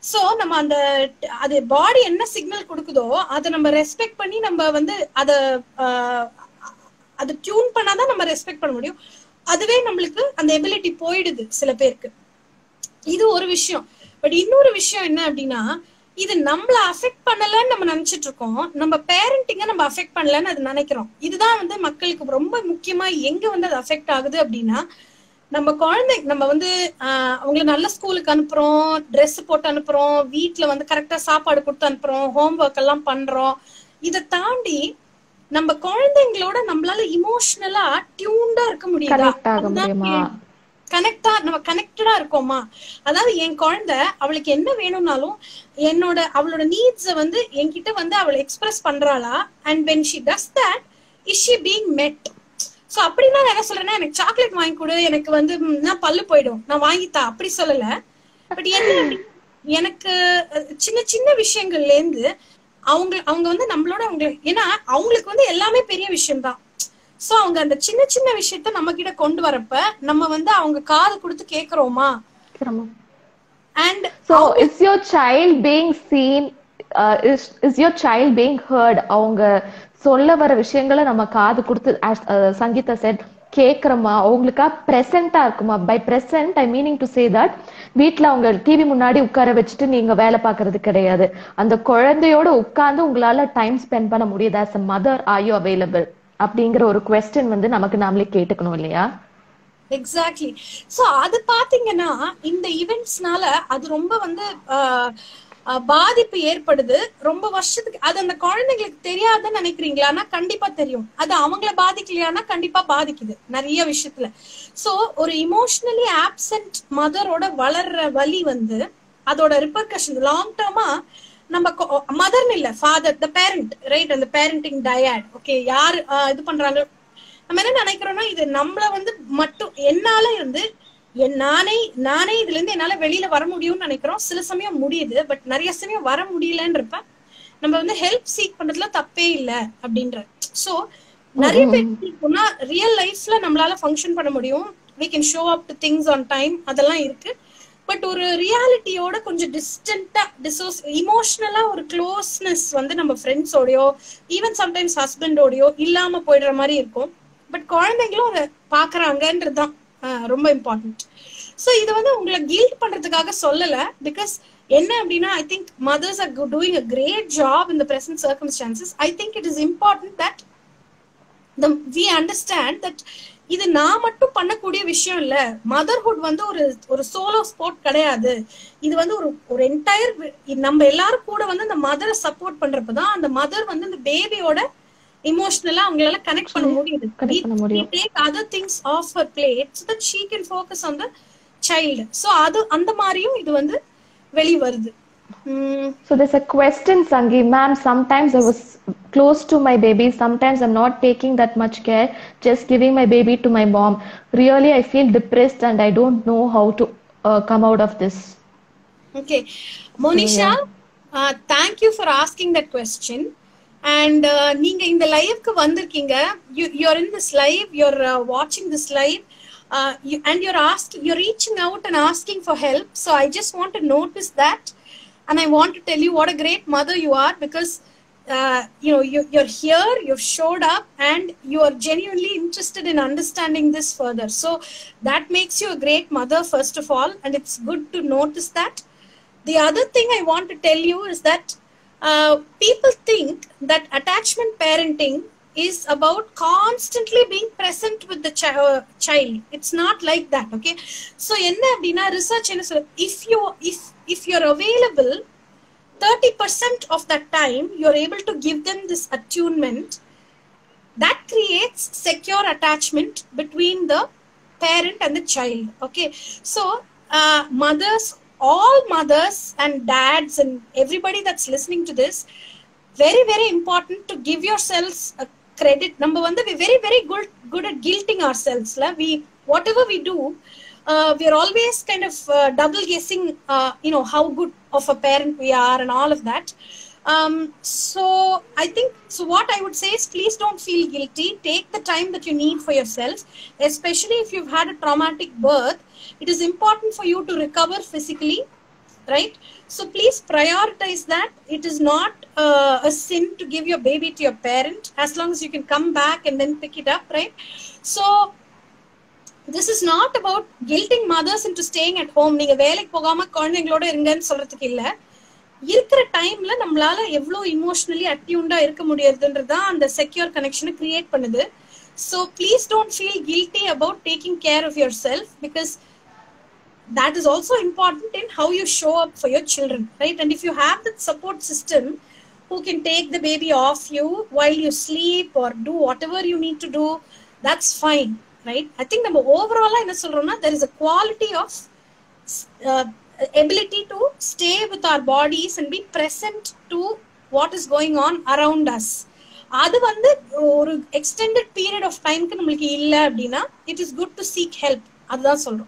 சோ நம்ம அந்த அது பாடி என்ன சிக்னல் கொடுக்குதோ அதை நம்ம ரெஸ்பெக்ட் பண்ணி நம்ம வந்து அத ஆஹ், அது டியூன் பண்ணாதான் நம்ம ரெஸ்பெக்ட் பண்ண முடியும் அதுவே நம்மளுக்கு அந்த எபிலிட்டி போயிடுது சில பேருக்கு இது ஒரு விஷயம் பட் இன்னொரு விஷயம் என்ன அப்படின்னா இது நம்மள அஃபெக்ட் பண்ணலன்னு நம்ம நினைச்சிட்டு இருக்கோம் நம்ம பேரண்டிங்க நம்ம அஃபெக்ட் பண்ணலன்னு அது நினைக்கிறோம் இதுதான் வந்து மக்களுக்கு ரொம்ப முக்கியமா எங்க வந்து அது அஃபெக்ட் ஆகுது அப்படின்னா நம்ம குழந்தை நம்ம வந்து ஆஹ், அவங்கள நல்ல ஸ்கூலுக்கு அனுப்புறோம் Dress போட்டு அனுப்புறோம் வீட்ல வந்து கரெக்டா சாப்பாடு கொடுத்து அனுப்புறோம் ஹோம்ஒர்க் எல்லாம் பண்றோம் இதை தாண்டி நம்ம குழந்தைங்களோட நம்மளால இமோஷனலா டியூன்டா இருக்க முடியுதா கனெக்ட் ஆக முடியுமா கனெக்டா நம்ம கனெக்டடா இருக்கோமா அதாவது என் குழந்தை அவளுக்கு என்ன வேணும்னாலும் என்னோட அவளோட நீட்ஸ வந்து என்கிட்ட வந்து அவள் எக்ஸ்பிரஸ் பண்றாளா and when she does that is she being met so அப்படின்னா நான் என்ன சொல்றேன்னா எனக்கு சாக்லேட் வாங்கி கொடு எனக்கு வந்து ம், நான் பல்லு போயிடும் நான் வாங்கித்தா அப்படி சொல்லல பட் என்ன அப்படின்னா, எனக்கு அஹ், சின்ன சின்ன விஷயங்கள்ல இருந்து அவங்க அவங்க வந்து நம்மளோட அவங்க ஏன்னா அவங்களுக்கு வந்து எல்லாமே பெரிய விஷயம்தான் சோ அவங்க அந்த சின்ன சின்ன விஷயத்த நம்ம கிட்ட கொண்டு வரப்ப நம்ம வந்து அவங்க காது கொடுத்து கேக்குறோமா and So is your child being seen? Uh, is is your child being heard? அவங்க சொல்ல வர விஷயங்களை நம்ம காது கொடுத்து as, uh, சங்கீதா செட் கேக்குறோமா அவங்களுக்கா பிரசன்டா இருக்குமா by present I meaning to say that வீட்ல அவங்க டிவி முன்னாடி உட்கார வச்சுட்டு நீங்க வேலை பார்க்கறது கிடையாது அந்த குழந்தையோட உட்கார்ந்து உங்களால டைம் ஸ்பெண்ட் பண்ண முடியுது as a mother are you available அப்படிங்கிற ஒரு கொஸ்டின் வந்து நமக்கு நாமளே கேட்டுக்கணும் இல்லையா எக்ஸாக்ட்லி சோ அது பாத்தீங்கன்னா இந்த ஈவெண்ட்ஸ்னால அது ரொம்ப வந்து ஆஹ், ஆஹ், பாதிப்பு ஏற்படுது ரொம்ப வருஷத்துக்கு அது அந்த குழந்தைங்களுக்கு தெரியாதுன்னு நினைக்கிறீங்களா ஆனா கண்டிப்பா தெரியும் அது அவங்கள பாதிக்கலையானா கண்டிப்பா பாதிக்குது நிறைய விஷயத்துல சோ ஒரு இமோஷனலி ஆப்சென்ட் மதரோட வளர்ற வலி வந்து அதோட ரிப்பர்கஷன் லாங் டேர்மா நம்ம மதர்னு இல்ல ஃபாதர் த பேரண்ட் ரைட் அந்த பேரண்டிங் டயட் ஓகே யார் ஆஹ், இது பண்றாங்க நம்ம என்ன நினைக்கிறோம்னா இது நம்மள வந்து மட்டும் என்னால இருந்து என் நானே நானே இதுல இருந்து என்னால வெளியில வர முடியும்னு நினைக்கிறோம் சில சமயம் முடியுது பட் நிறைய சமயம் வர முடியலன்றப்ப நம்ம வந்து ஹெல்ப் சீக் பண்றதுல தப்பே இல்ல அப்படின்ற சோ நிறைய பேர் ரியல் லைஃப்ல நம்மளால ஃபங்க்ஷன் பண்ண முடியும் we can show up to things on time அதெல்லாம் இருக்கு பட் ஒரு ரியாலிட்டியோட கொஞ்சம் டிஸ்டன்டா டிசோஸ் இமோஷனலா ஒரு க்ளோஸ்னஸ் வந்து நம்ம ஃப்ரெண்ட்ஸோடயோ ஈவன் சம்டைம்ஸ் ஹஸ்பண்டோடயோ இல்லாம போயிடுற மாதிரி இருக்கும் பட் குழந்தைங்களும் அதை பாக்குறாங்கன்றது தான் ரொம்ப இம்பார்ட்டன்ட் ஸோ இது வந்து உங்களை கில்ட் பண்றதுக்காக சொல்லல பிகாஸ் என்ன அப்படின்னா I think mothers are doing a great job in the present circumstances I think it is important that the we understand that இது நான் மட்டும் பண்ணக்கூடிய விஷயம் இல்ல மதர்ஹுட் வந்து ஒரு ஒரு சோலோ ஸ்போர்ட் கிடையாது இது வந்து ஒரு ஒரு என்டையர் நம்ம எல்லாரும் கூட வந்து அந்த மதரை சப்போர்ட் பண்றப்பதான் அந்த மதர் வந்து அந்த பேபியோட இமோஷனலா அவங்களால கனெக்ட் பண்ண முடியுது Connect பண்ண முடியும். Take other things off her plate so that she can focus on the child so அது அந்த மாதிரியும் இது வந்து வெளி வருது உம் So there's a question, Sangi. Ma'am, sometimes I was close to my baby. Sometimes I'm not taking that much care, just giving my baby to my mom. Really, I feel depressed and I don't know how to uh, come out of this. Okay. Monisha, uh, thank you for asking that question. And uh, நீங்க இந்த லைவ்க்கு வந்திருக்கீங்க you you're in this live you're uh, watching this live uh, you, and you're asking you're reaching out and asking for help so i just want to notice that and i want to tell you what a great mother you are because uh, you know you, you're here you've showed up and you are genuinely interested in understanding this further so that makes you a great mother first of all and it's good to notice that the other thing I want to tell you is that uh, people think that attachment parenting is about constantly being present with the chi- uh, child. It's not like that, okay? So, என்ன அப்படின்னா research என்ன சொல்ல if you if if you're available 30% of that time you're able to give them this attunement that creates secure attachment between the parent and the child okay so uh, mothers all mothers and dads and everybody that's listening to this very very important to give yourselves a credit number one we're very very good good at guilting ourselves la. we whatever we do uh, we're always kind of uh, double guessing uh, you know how good of a parent we are and all of that um, so i think so what i would say is please don't feel guilty take the time that you need for yourself especially if you've had a traumatic birth it is important for you to recover physically right so please prioritize that it is not uh, a sin to give your baby to your parent as long as you can come back and then pick it up right so this is not about guilting mothers into staying at home நீங்க வேலைக்கு போகாம குழந்தைங்களோட இருங்கன்னு சொல்றதுக்கு இல்ல இருக்கிற டைம்ல நம்மளால எவ்வளவு இமோஷனலி அட்யூண்டா இருக்க முடியாதுன்றதுதான் அந்த செக்யூர் கனெக்ஷனை கிரியேட் பண்ணுது so please don't feel guilty about taking care of yourself because that is also important in how you show up for your children right and if you have that support system who can take the baby off you while you sleep or do whatever you need to do that's fine right i think நம்ம overall என்ன சொல்றோம்னா there is a quality of uh, ability to stay with our bodies and be present to what is going on around us அது வந்து ஒரு extended period of டைம்க்கு நம்மளுக்கு இல்லை அப்படின்னா it is good to seek help அதுதான் சொல்றோம்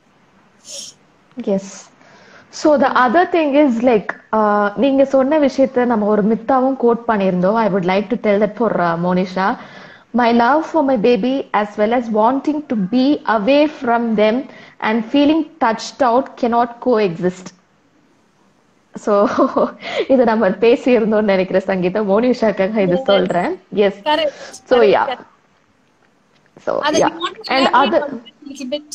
yes so the other thing is like நீங்க சொன்ன விஷயத்த நம்ம ஒரு மித்தாவும் கோட் பண்ணியிருந்தோம் I would like to tell that for Monisha my love for my baby as well as wanting to be away from them and feeling touched out cannot coexist so இது நம்ம பேசி இருந்தோம்னு நினைக்கிறேன் சங்கீதா மோனிஷாக்காக இது சொல்றேன் yes Correct. So Correct, yeah correct. So Ada, yeah you want to and elaborate other on that a little bit?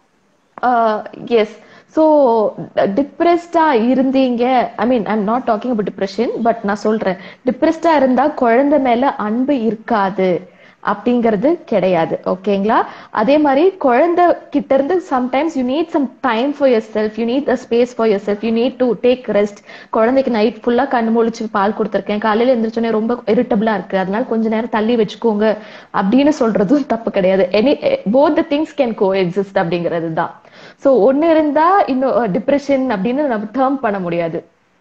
Yes so டிப்ரெஸ்டா இருந்தீங்க I mean I'm not talking about depression but நான் சொல்றேன் டிப்ரெஸ்டா இருந்தா குழந்தை மேல அன்பு இருக்காது அப்படிங்கிறது கிடையாது ஓகேங்களா அதே மாதிரி குழந்தை கிட்ட இருந்து sometimes you need some time for yourself you need a space for yourself you need to take rest குழந்தைக்கு நைட் ஃபுல்லா கண்ணு முழிச்சு பால் கொடுத்துருக்கேன் காலையில எந்திரிச்சோடனே ரொம்ப இரிட்டபிளா இருக்கு அதனால கொஞ்ச நேரம் தள்ளி வச்சுக்கோங்க அப்படின்னு சொல்றதும் தப்பு கிடையாது any both the things can coexist அப்படிங்கிறது தான் ஸோ ஒன்னு இருந்தா இன்னும் டிப்ரெஷன் அப்படின்னு நம்ம டேர்ம் பண்ண முடியாது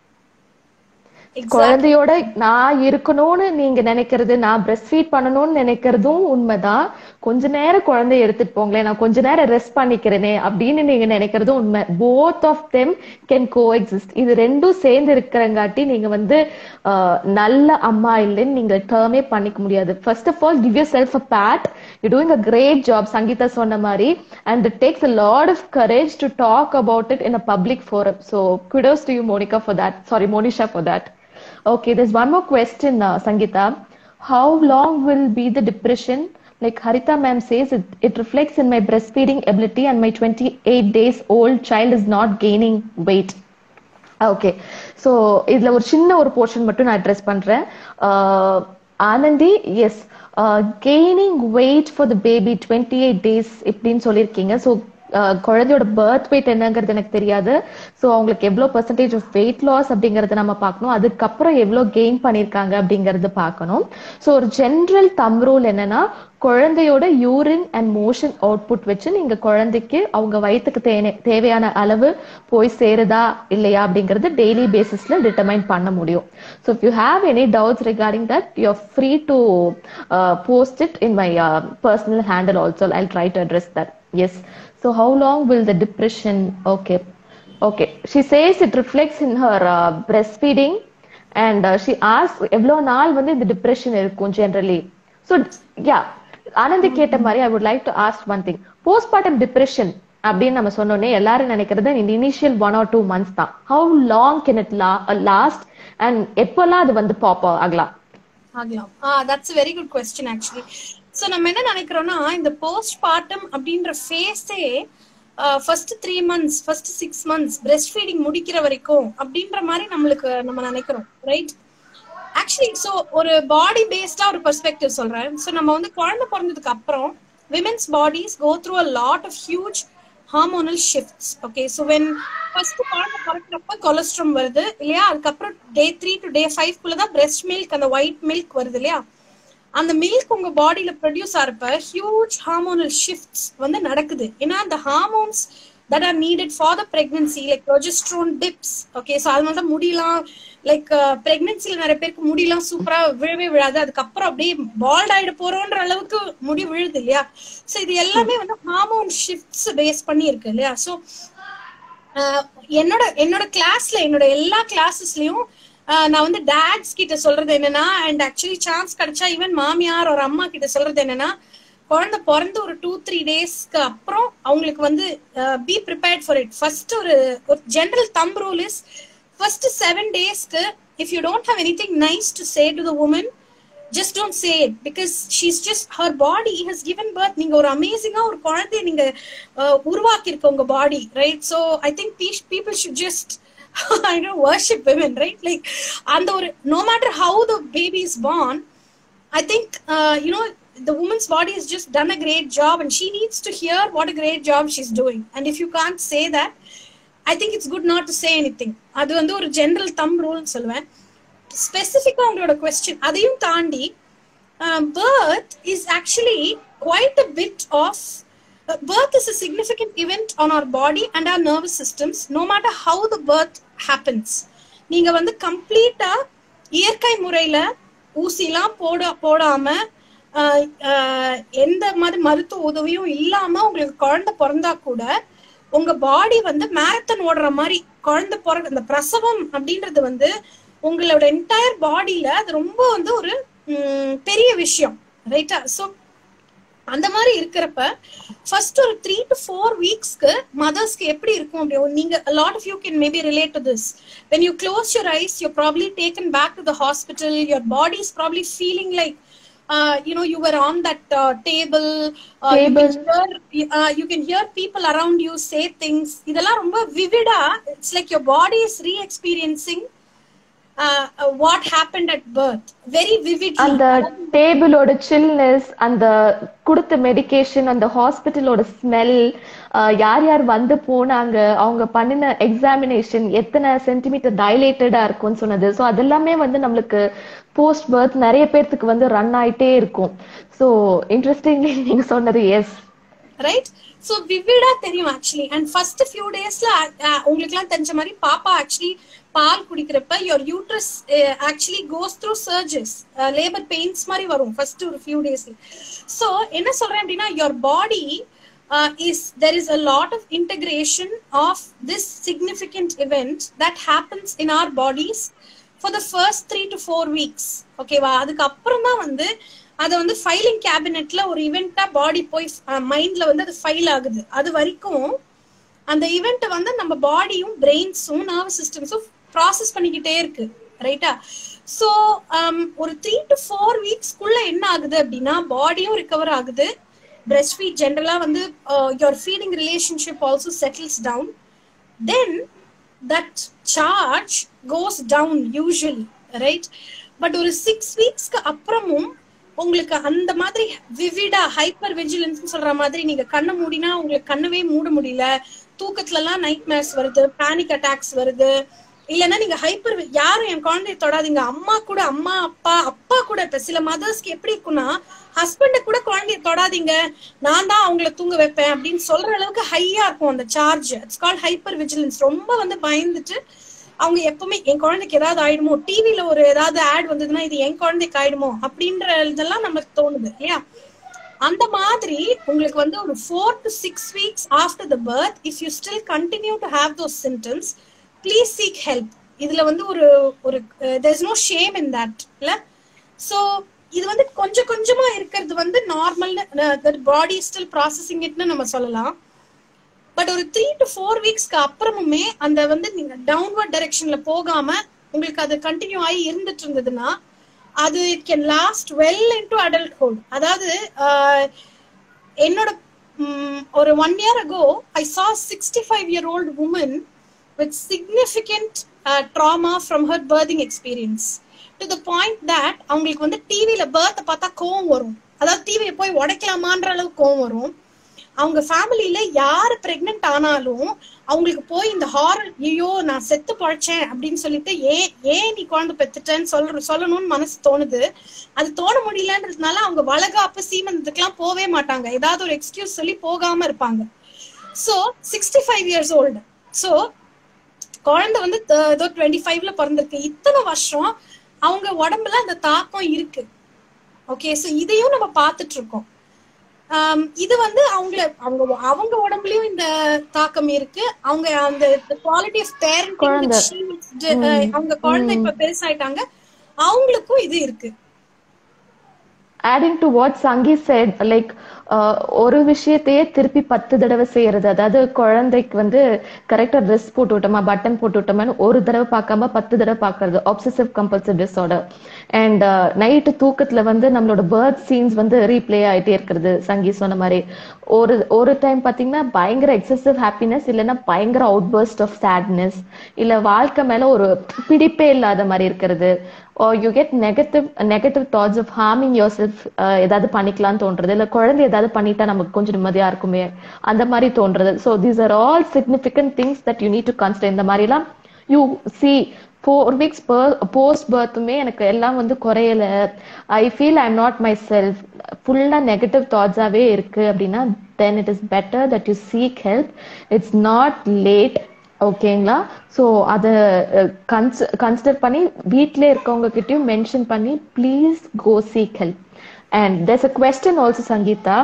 Exactly. குழந்தையோட நான் இருக்கணும்னு நீங்க நினைக்கிறது நான் பிரஸ்ட் ஃபீட் பண்ணணும்னு நினைக்கிறதும் உண்மைதான் கொஞ்ச நேரம் குழந்தைய எடுத்துட்டு போங்களேன் நான் கொஞ்ச நேரம் ரெஸ்ட் பண்ணிக்கிறேனே அப்படின்னு நீங்க நினைக்கிறதும் உண்மை both of them can coexist இது ரெண்டும் சேர்ந்து இருக்கிறங்காட்டி நீங்க வந்து ஆஹ், நல்ல அம்மா இல்லைன்னு நீங்க டேர்மே பண்ணிக்க முடியாது first of all give yourself a pat you doing a great job Sangeetha சொன்ன மாதிரி and it takes a lot of courage to talk about it in a public forum so kudos to you Monika for that sorry Monisha for that Okay, there's one more question, uh, Sangeeta. How long will be the depression? Like Harita ma'am says, it, it reflects in my breastfeeding ability and my 28 days old child is not gaining weight. Okay so இதுல ஒரு சின்ன ஒரு portion மட்டும் நான் address பண்றேன் ah Anandhi is gaining weight for the baby twenty eight days இப்படின்னு சொல்லியிருக்கீங்க so குழந்தையோட பர்த் வெயிட் என்னங்கிறது எனக்கு தெரியாது ஸோ அவங்களுக்கு எவ்வளோ பர்சன்டேஜ் ஆஃப் வெயிட் லாஸ் அப்படிங்கறத நம்ம பார்க்கணும் அதுக்கப்புறம் எவ்வளோ கெயின் பண்ணியிருக்காங்க அப்படிங்கறது பார்க்கணும் ஸோ ஒரு ஜென்ரல் தம் ரூல் என்னன்னா குழந்தையோட யூரின் அண்ட் மோஷன் அவுட்புட் வச்சு நீங்க குழந்தைக்கு அவங்க வயிற்றுக்கு தேனை- தேவையான அளவு போய் சேருதா இல்லையா அப்படிங்கறது டெய்லி பேசிஸ்ல டிட்டர்மைன் பண்ண முடியும் so if you have any doubts regarding that you are free to post it in my personal handle also I try to address that yes so how long will the depression okay okay she says it reflects in her breastfeeding and she ஆஸ் எவ்வளோ நாள் வந்து இந்த depression இருக்கும் generally so yeah Anandhi கேட்ட மாதிரி I would like to ask one thing postpartum depression அப்படின்னு நம்ம சொன்னோன்னே எல்லாரும் நினைக்கிறது இந்த initial one or two months தான் how long can it last and எப்பெல்லாம் அது வந்து பாப் ஆகலாம் ஆகலாம் ah that's very good question actually so நம்ம என்ன நினைக்கிறோம்னா இந்த போஸ்ட் பார்ட்டம் அப்படின்ற ஃபேஸே first three months first six months breastfeeding முடிக்கிற வரைக்கும் அப்படின்ற மாதிரி நம்மளுக்கு நம்ம நினைக்கிறோம் ரைட் ஆக்சுவலி ஸோ ஒரு பாடி பேஸ்டா ஒரு பெர்ஸ்பெக்டிவ் சொல்றேன் ஸோ நம்ம வந்து குழந்தை பிறந்ததுக்கு அப்புறம் women's bodies go through a lot of huge hormonal shifts okay so when first குழந்தை பிறக்கிறப்ப கொலஸ்ட்ரம் வருது இல்லையா அதுக்கப்புறம் day three to day five குள்ள தான் பிரெஸ்ட் மில்க் அந்த ஒயிட் மில்க் வருது இல்லையா அந்த மில்க் உங்க பாடியில ப்ரொடியூஸ் ஆறப்ப ஹியூஜ் ஹார்மோனல் ஷிஃப்ட்ஸ் வந்து நடக்குது ஏன்னா அந்த hormones that are needed for the pregnancy like progesterone dips okay so அதனால தான் முடியலாம் லைக் பிரெக்னன்சில நிறைய பேருக்கு முடியலாம் சூப்பரா விழவே விழாது அதுக்கப்புறம் அப்படியே பால்ட் ஆயிட போறோன்ற அளவுக்கு முடி விழுது இல்லையா ஸோ இது எல்லாமே வந்து ஹார்மோன் ஷிஃப்ட்ஸ் பேஸ் பண்ணி இருக்கு இல்லையா ஸோ என்னோட என்னோட கிளாஸ்ல என்னோட எல்லா கிளாஸஸ்லயும் நான் வந்து டேட்ஸ் கிட்ட சொல்றது என்னன்னா அண்ட் ஆக்சுவலி சான்ஸ் கிடைச்சா ஈவன் மாமியார் ஒரு அம்மா கிட்ட சொல்றது என்னன்னா குழந்தை பிறந்து ஒரு டூ த்ரீ டேஸ்க்கு அப்புறம் அவங்களுக்கு வந்து be prepared for it first ஒரு ஒரு general thumb rule is first seven டேஸ்க்கு if you don't have anything nice to say to the woman just don't say it because she's just her body has given birth நீங்க ஒரு அமேசிங்கா ஒரு குழந்தைய நீங்க உருவாக்கி இருக்க உங்க body right so I think people should just I don't worship women right like அந்த ஒரு no matter how the baby is born I think uh, you know the woman's body has just done a great job, and she needs to hear what a great job she's doing. And if you can't say that, I think it's good not to say anything. அது வந்து ஒரு general தம் ரூல்னு சொல்லுவேன் ஸ்பெசிஃபிக்கா உங்களோட question அதையும் தாண்டி birth is actually quite a bit of uh, birth is a significant event on our body and our nervous systems no matter how the birth happens நீங்க வந்து கம்ப்ளீட்டா இயற்கை முறையில ஊசிலாம் போட போடாம ஆஹ் ஆஹ் எந்த மாதிரி மருத்துவ உதவியும் இல்லாம உங்களுக்கு குழந்தை பிறந்தா கூட உங்க பாடி வந்து மேரத்தன் ஓடுற மாதிரி குழந்தை பிறகு அந்த பிரசவம் அப்படின்றது வந்து உங்களோட என்டையர் பாடியில அது ரொம்ப வந்து ஒரு உம், பெரிய விஷயம் ரைட்டா சோ அந்த மாதிரி இருக்கிறப்ப ஃபர்ஸ்ட் ஒரு த்ரீ டு ஃபோர் வீக்ஸ்க்கு மதர்ஸ்க்கு எப்படி இருக்கும் அப்படி நீங்க lot of you can maybe relate to this when you close your eyes you probably taken back to the hospital your body is probably feeling like you know you were on that uh, table uh, Table. you can hear uh, you can hear people around you say things இதெல்லாம் ரொம்ப vivid-ஆ it's like your body is re-experiencing uh, uh, what happened at birth very vividly அந்த டேபிளோட chillness அந்த கொடுத்த medication அந்த ஹாஸ்பிட்டலோட smell யார் யார் வந்து போனாங்க அவங்க பண்ணின எக்ஸாமினேஷன் எத்தனை சென்டிமீட்டர் டைலேட்டடா இருக்கும்னு சொன்னது ஸோ அதெல்லாமே வந்து நம்மளுக்கு போஸ்ட் பர்த் நிறைய பேர்த்துக்கு வந்து ரன் ஆயிட்டே இருக்கும் ஸோ இன்ட்ரெஸ்டிங்லி நீங்க சொன்னது எஸ் ரைட் சோ விவிடா தெரியும் ஆக்சுவலி அண்ட் ஃபர்ஸ்ட் ஃபியூ டேஸ்ல உங்களுக்கு எல்லாம் தெரிஞ்ச மாதிரி பாப்பா ஆக்சுவலி பால் குடிக்கிறப்ப your uterus actually goes through surges labour pains மாதிரி வரும் ஃபர்ஸ்ட் ஒரு ஃபியூ டேஸ்ல சோ என்ன சொல்றேன் அப்படின்னா your body is there is a lot of integration of this significant event that happens in our bodies for the first three to four weeks ஓகேவா அதுக்கப்புறம் தான் வந்து அதை வந்து ஃபைலிங் கேபினெட்ல ஒரு இவெண்டா பாடி போய் மைண்ட்ல வந்து அது ஃபைல் ஆகுது அது வரைக்கும் அந்த இவெண்ட் வந்து நம்ம பாடியும் பிரெயின்ஸும் நர்வஸ் சிஸ்டம்ஸும் ப்ராசஸ் பண்ணிக்கிட்டே இருக்கு ரைட்டா ஸோ ஒரு த்ரீ டு ஃபோர் வீக்ஸ்க்குள்ள என்ன ஆகுது அப்படின்னா பாடியும் ரிகவர் ஆகுது பிரெஸ்ட் ஃபீட் ஜென்ரலா வந்து your feeding relationship also settles down then that charge goes down usually right but ஒரு சிக்ஸ் வீக்ஸ்க்கு அப்புறமும் உங்களுக்கு அந்த மாதிரி விவிடா ஹைப்பர் விஜிலன்ஸ் சொல்ற மாதிரி நீங்க கண்ணை மூடினா உங்களுக்கு கண்ணவே மூட முடியல தூக்கத்துல எல்லாம் நைட் மேர்ஸ் வருது பேனிக் அட்டாக்ஸ் வருது இல்லைன்னா நீங்க ஹைப்பர் யாரும் என் குழந்தைய தொடாதீங்க அம்மா கூட அம்மா அப்பா அப்பா கூட இப்ப சில மதர்ஸ்க்கு எப்படி இருக்கும்னா ஹஸ்பண்ட கூட குழந்தைய தொடாதீங்க நான் தான் அவங்கள தூங்க வைப்பேன் அப்படின்னு சொல்ற அளவுக்கு ஹையா இருக்கும் அந்த charge it's call hypervigilance ரொம்ப வந்து பயந்துட்டு அவங்க எப்பவுமே என் குழந்தைக்கு ஏதாவது ஆயிடுமோ டிவில ஒரு ஏதாவது ஆட் வந்ததுன்னா இது என் குழந்தைக்கு ஆயிடுமோ அப்படின்ற இதெல்லாம் நமக்கு தோணுது இல்லையா அந்த மாதிரி உங்களுக்கு வந்து ஒரு four to six weeks after the birth if you still continue to have those symptoms please seek help இதுல வந்து ஒரு ஒரு there no shame in that இல்ல ஸோ இது வந்து கொஞ்சம் கொஞ்சமா இருக்கிறது வந்து நார்மல் பாடி ஸ்டில் ப்ராசஸிங் இட்னு நம்ம சொல்லலாம் பட் ஒரு த்ரீ டு ஃபோர் வீக்ஸ்க்கு அப்புறமுமே அந்த வந்து நீங்க டவுன்வர்ட் டைரக்ஷன்ல போகாம உங்களுக்கு அது கண்டினியூ ஆகி இருந்துட்டு இருந்ததுன்னா அது it can last well into adulthood அதாவது ஆஹ், என்னோட ம், ஒரு one year ago I saw sixty five year old woman with significant trauma from her birthing experience to the point that அவங்களுக்கு வந்து டிவியில பேர்த்தை பார்த்தா கோவம் வரும் அதாவது டிவியை போய் உடைக்கலாமான்ற அளவுக்கு கோவம் வரும் அவங்க ஃபேமிலியில யாரு பிரெக்னென்ட் ஆனாலும் அவங்களுக்கு போய் இந்த ஹாரர் ஐயோ நான் செத்து பழைச்சேன் அப்படின்னு சொல்லிட்டு ஏன் ஏன் நீ குழந்தை பெத்துட்டேன்னு சொல்ற சொல்லணும்னு மனசு தோணுது அது தோண முடியலன்றதுனால அவங்க வளகாப்பு சீமந்தத்துக்குலாம் போவே மாட்டாங்க ஏதாவது ஒரு எக்ஸ்கியூஸ் சொல்லி போகாம இருப்பாங்க so sixty five years old so குழந்தை வந்து த- ஏதோ டுவெண்ட்டி ஃபைவ்ல பிறந்திருக்கு இத்தனை வருஷம் அவங்க உடம்புல அந்த தாக்கம் இருக்கு ஓகே சோ இதையும் நம்ம பார்த்துட்டு இருக்கோம் ஆம், இது வந்து அவங்கள அவங்க அவங்க உடம்புலயும் இந்த தாக்கம் இருக்கு அவங்க அந்த குவாலிட்டி ஆஃப் குழந்தை. பேரண்டிங் அவங்க குழந்தை இப்ப பெருசாயிட்டாங்க அவங்களுக்கும் இது இருக்கு adding to what Sangi said, like ஆஹ் ஒரு விஷயத்தையே திருப்பி பத்து தடவை செய்யறது அதாவது குழந்தைக்கு வந்து கரெக்டா ட்ரெஸ் போட்டு விட்டோமா பட்டன் போட்டு விட்டோமான்னு ஒரு தடவை பார்க்காம பத்து தடவை பார்க்கறது obsessive compulsive disorder and night தூக்கத்துல வந்து நம்மளோட பேர்த் சீன்ஸ் வந்து ரீப்ளே ஆயிட்டே இருக்கிறது சங்கி சொன்ன மாதிரி ஒரு ஒரு டைம் பாத்தீங்கன்னா பயங்கர எக்ஸசிவ் ஹாப்பினஸ் இல்லைன்னா பயங்கர அவுட் பர்ஸ்ட் ஆஃப் சேட்னஸ் இல்ல வாழ்க்கை மேல ஒரு பிடிப்பே இல்லாத மாதிரி இருக்கிறது you get negative negative thoughts of harming yourself ஏதாவது பண்ணிக்கலாம்னு தோன்றது இல்ல குழந்தை ஏதாவது பண்ணிட்டா நமக்கு கொஞ்சம் நிம்மதியா இருக்குமே அந்த மாதிரி தோன்றது so these are all significant things that you need to consider இந்த மாதிரிலாம் you see four weeks post பர்த்துமே எனக்கு எல்லாம் வந்து குறையல I feel I am not myself ஃபுல்லா நெகட்டிவ் தாட்ஸாவே இருக்கு அப்படின்னா then it is better that you seek help it's not late ஓகேங்களா ஸோ அதை கன்ஸ் கன்சிடர் பண்ணி வீட்டிலே இருக்கவங்க கிட்டயும் மென்ஷன் பண்ணி please go seek help and there's a question also Sangeetha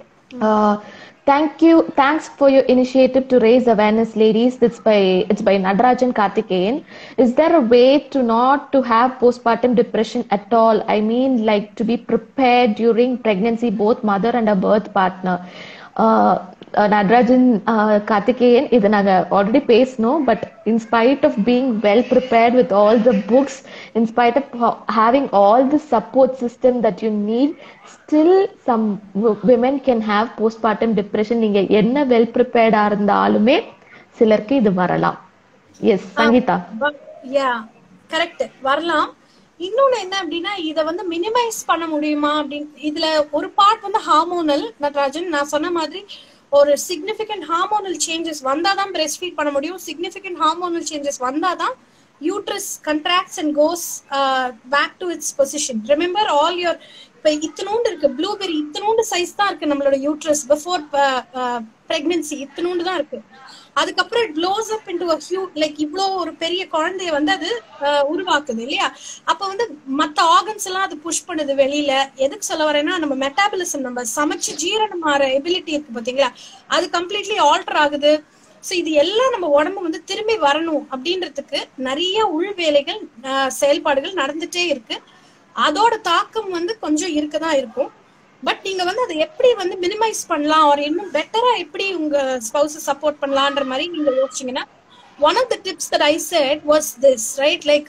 uh, thank you thanks for your initiative to raise awareness ladies it's by it's by nadrajan karthikeyan is there a way to not to have postpartum depression at all i mean like to be prepared during pregnancy both mother and a birth partner uh, uh, Natarajan Karthikeyan இது நாங்க already பேசணும் but in spite of being well prepared with all the books in spite of having all the support system that you need still some women can have postpartum depression நீங்க என்ன well ப்ரிப்பேர்டா இருந்தாலுமே சிலருக்கு இது வரலாம் S Sangeetha yeah correct வரலாம் இன்னொன்னு என்ன அப்படின்னா இத வந்து மினிமைஸ் பண்ண முடியுமா அப்படின்னு இதுல ஒரு பார்ட் வந்து ஹார்மோனல் நட்ராஜன் நான் சொன்ன மாதிரி ஒரு சிக்னிபிகண்ட் ஹார்மோனல் சேஞ்சஸ் வந்தாதான் பிரஸ்ட் ஃபீட் பண்ண முடியும் சிக்னிபிகண்ட் ஹார்மோனல் சேஞ்சஸ் வந்தாதான் uterus contracts and goes back to its position remember all your இப்ப இத்தனூண்டு இருக்கு ப்ளூபெரி இத்தனூண்டு சைஸ் தான் இருக்கு நம்மளோட யூட்ரஸ் பிஃபோர் பிரெக்னன்சி இத்தனூண்டு தான் இருக்கு அதுக்கப்புறம் it blows up into a huge like இவ்வளோ ஒரு பெரிய குழந்தைய வந்து அது உருவாக்குது இல்லையா அப்ப வந்து மத்த ஆர்கன்ஸ் எல்லாம் அது புஷ் பண்ணுது வெளியில எதுக்கு சொல்ல வரேன்னா நம்ம மெட்டாபலிசம் நம்ம சமைச்சு ஜீரணம் ஆற எபிலிட்டி இருக்கு பாத்தீங்களா அது கம்ப்ளீட்லி ஆல்டர் ஆகுது ஸோ இது எல்லாம் நம்ம உடம்பு வந்து திரும்பி வரணும் அப்படின்றதுக்கு நிறைய உள் வேலைகள் செயல்பாடுகள் நடந்துட்டே இருக்கு அதோட தாக்கம் வந்து கொஞ்சம் இருக்கதான் இருக்கும் பட் நீங்க வந்து அதை எப்படி வந்து மினிமைஸ் பண்ணலாம் ஒரு இன்னும் பெட்டரா எப்படி உங்க ஸ்பௌஸ் சப்போர்ட் பண்ணலான்ற மாதிரி நீங்க யோசிச்சீங்கன்னா one of the tips that I said was this right like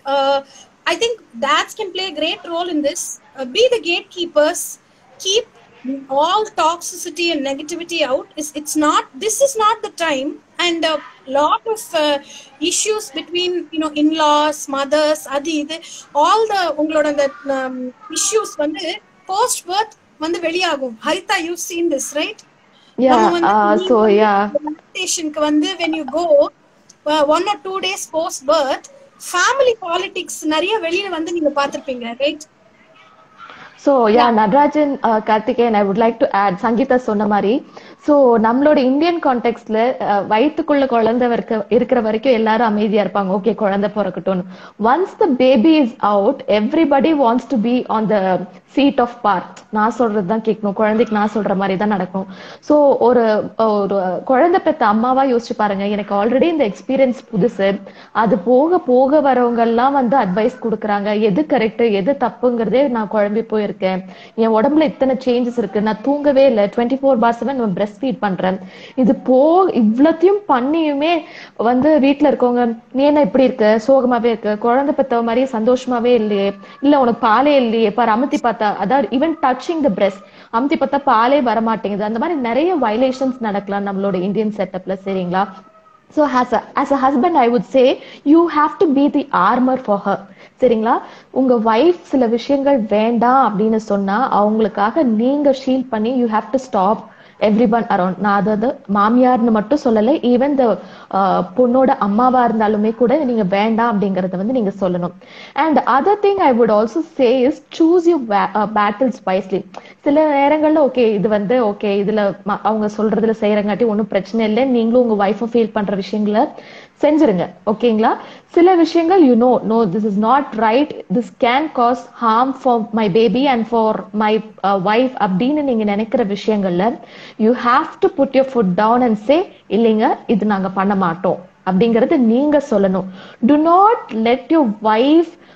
I think dads can play great role in this be the gatekeepers keep all toxicity and negativity out is it's not this is not the time and a lot of uh, issues between you know in-laws mothers அது இது all the உங்களோட அந்த issues வந்து post birth வந்து வெளியாகும் Haritha you seen this right yeah uh, so yeah க்கு வந்து when you go uh, one or two days post birth family politics நிறைய வெளியில வந்து நீங்க பாத்திருப்பீங்க right so yeah Natarajan Karthikeyan I would like to add Sangeetha சொன்ன மாதிரி ஸோ நம்மளோட இந்தியன் கான்டெக்ட்ல வயிற்றுக்குள்ள குழந்தை இருக்க இருக்கிற வரைக்கும் எல்லாரும் அமைதியா இருப்பாங்க ஓகே குழந்தை பிறக்கட்டும் once the baby is out everybody wants to be on the seat of power நான் சொல்றது தான் கேட்கணும் குழந்தைக்கு நான் சொல்ற மாதிரி தான் நடக்கும் ஸோ ஒரு ஒரு குழந்தை பெத்த அம்மாவா யோசிச்சு பாருங்க எனக்கு ஆல்ரெடி இந்த எக்ஸ்பீரியன்ஸ் புதுசு அது போக போக வரவங்க எல்லாம் வந்து அட்வைஸ் கொடுக்குறாங்க எது கரெக்ட் எது தப்புங்கிறதே நான் குழம்பி போயிருக்கேன் என் உடம்புல இத்தனை சேஞ்சஸ் இருக்கு நான் தூங்கவே இல்லை டுவெண்ட்டி ஃபோர் பார் செவன் நம்ம பிரெஸ்ட் ஃபீட் பண்றேன் இது போ இவ்வளத்தையும் பண்ணியுமே வந்து வீட்டுல இருக்கவங்க நீ என்ன இப்படி இருக்க சோகமாவே இருக்க குழந்தை பெத்தவ மாதிரி சந்தோஷமாவே இல்லையே இல்ல உனக்கு பாலே இல்லையே பாரு அமுத்தி பார்த்தா அதாவது ஈவன் டச்சிங் த பிரெஸ்ட் அமுத்தி பார்த்தா பாலே வர மாட்டேங்குது அந்த மாதிரி நிறைய வயலேஷன்ஸ் நடக்கலாம் நம்மளோட இந்தியன் செட்டப்ல சரிங்களா so has a as a husband I would say you have to be the armour for her சரிங்களா உங்க ஒய்ஃப் சில விஷயங்கள் வேண்டாம் அப்படின்னு சொன்னா அவங்களுக்காக நீங்க ஷீல் பண்ணி you have to stop everyone around நான் அதாவது மாமியார்னு மட்டும் சொல்லலை ஈவன் த பொண்ணோட அம்மாவா இருந்தாலுமே கூட நீங்க வேண்டாம் அப்படிங்கறத வந்து நீங்க சொல்லணும் and other thing I would also say is choose you battles wisely சில நேரங்கள்ல ஓகே இது வந்து ஓகே இதுல அவங்க சொல்றதுல செய்யறங்காட்டி ஒன்றும் பிரச்சனை இல்லை நீங்களும் உங்க ஒய்ஃபை ஃபீல் பண்ற விஷயங்களை செஞ்சிருங்க ஓகேங்களா சில விஷயங்கள் you know no this is not right this can cause harm for my baby and for my wife அப்படின்னு நீங்க நினைக்கிற விஷயங்கள்ல you have to put your foot down and say இல்லைங்க இது நாங்க பண்ண மாட்டோம் அப்படிங்கறது நீங்க சொல்லணும் to not let your wife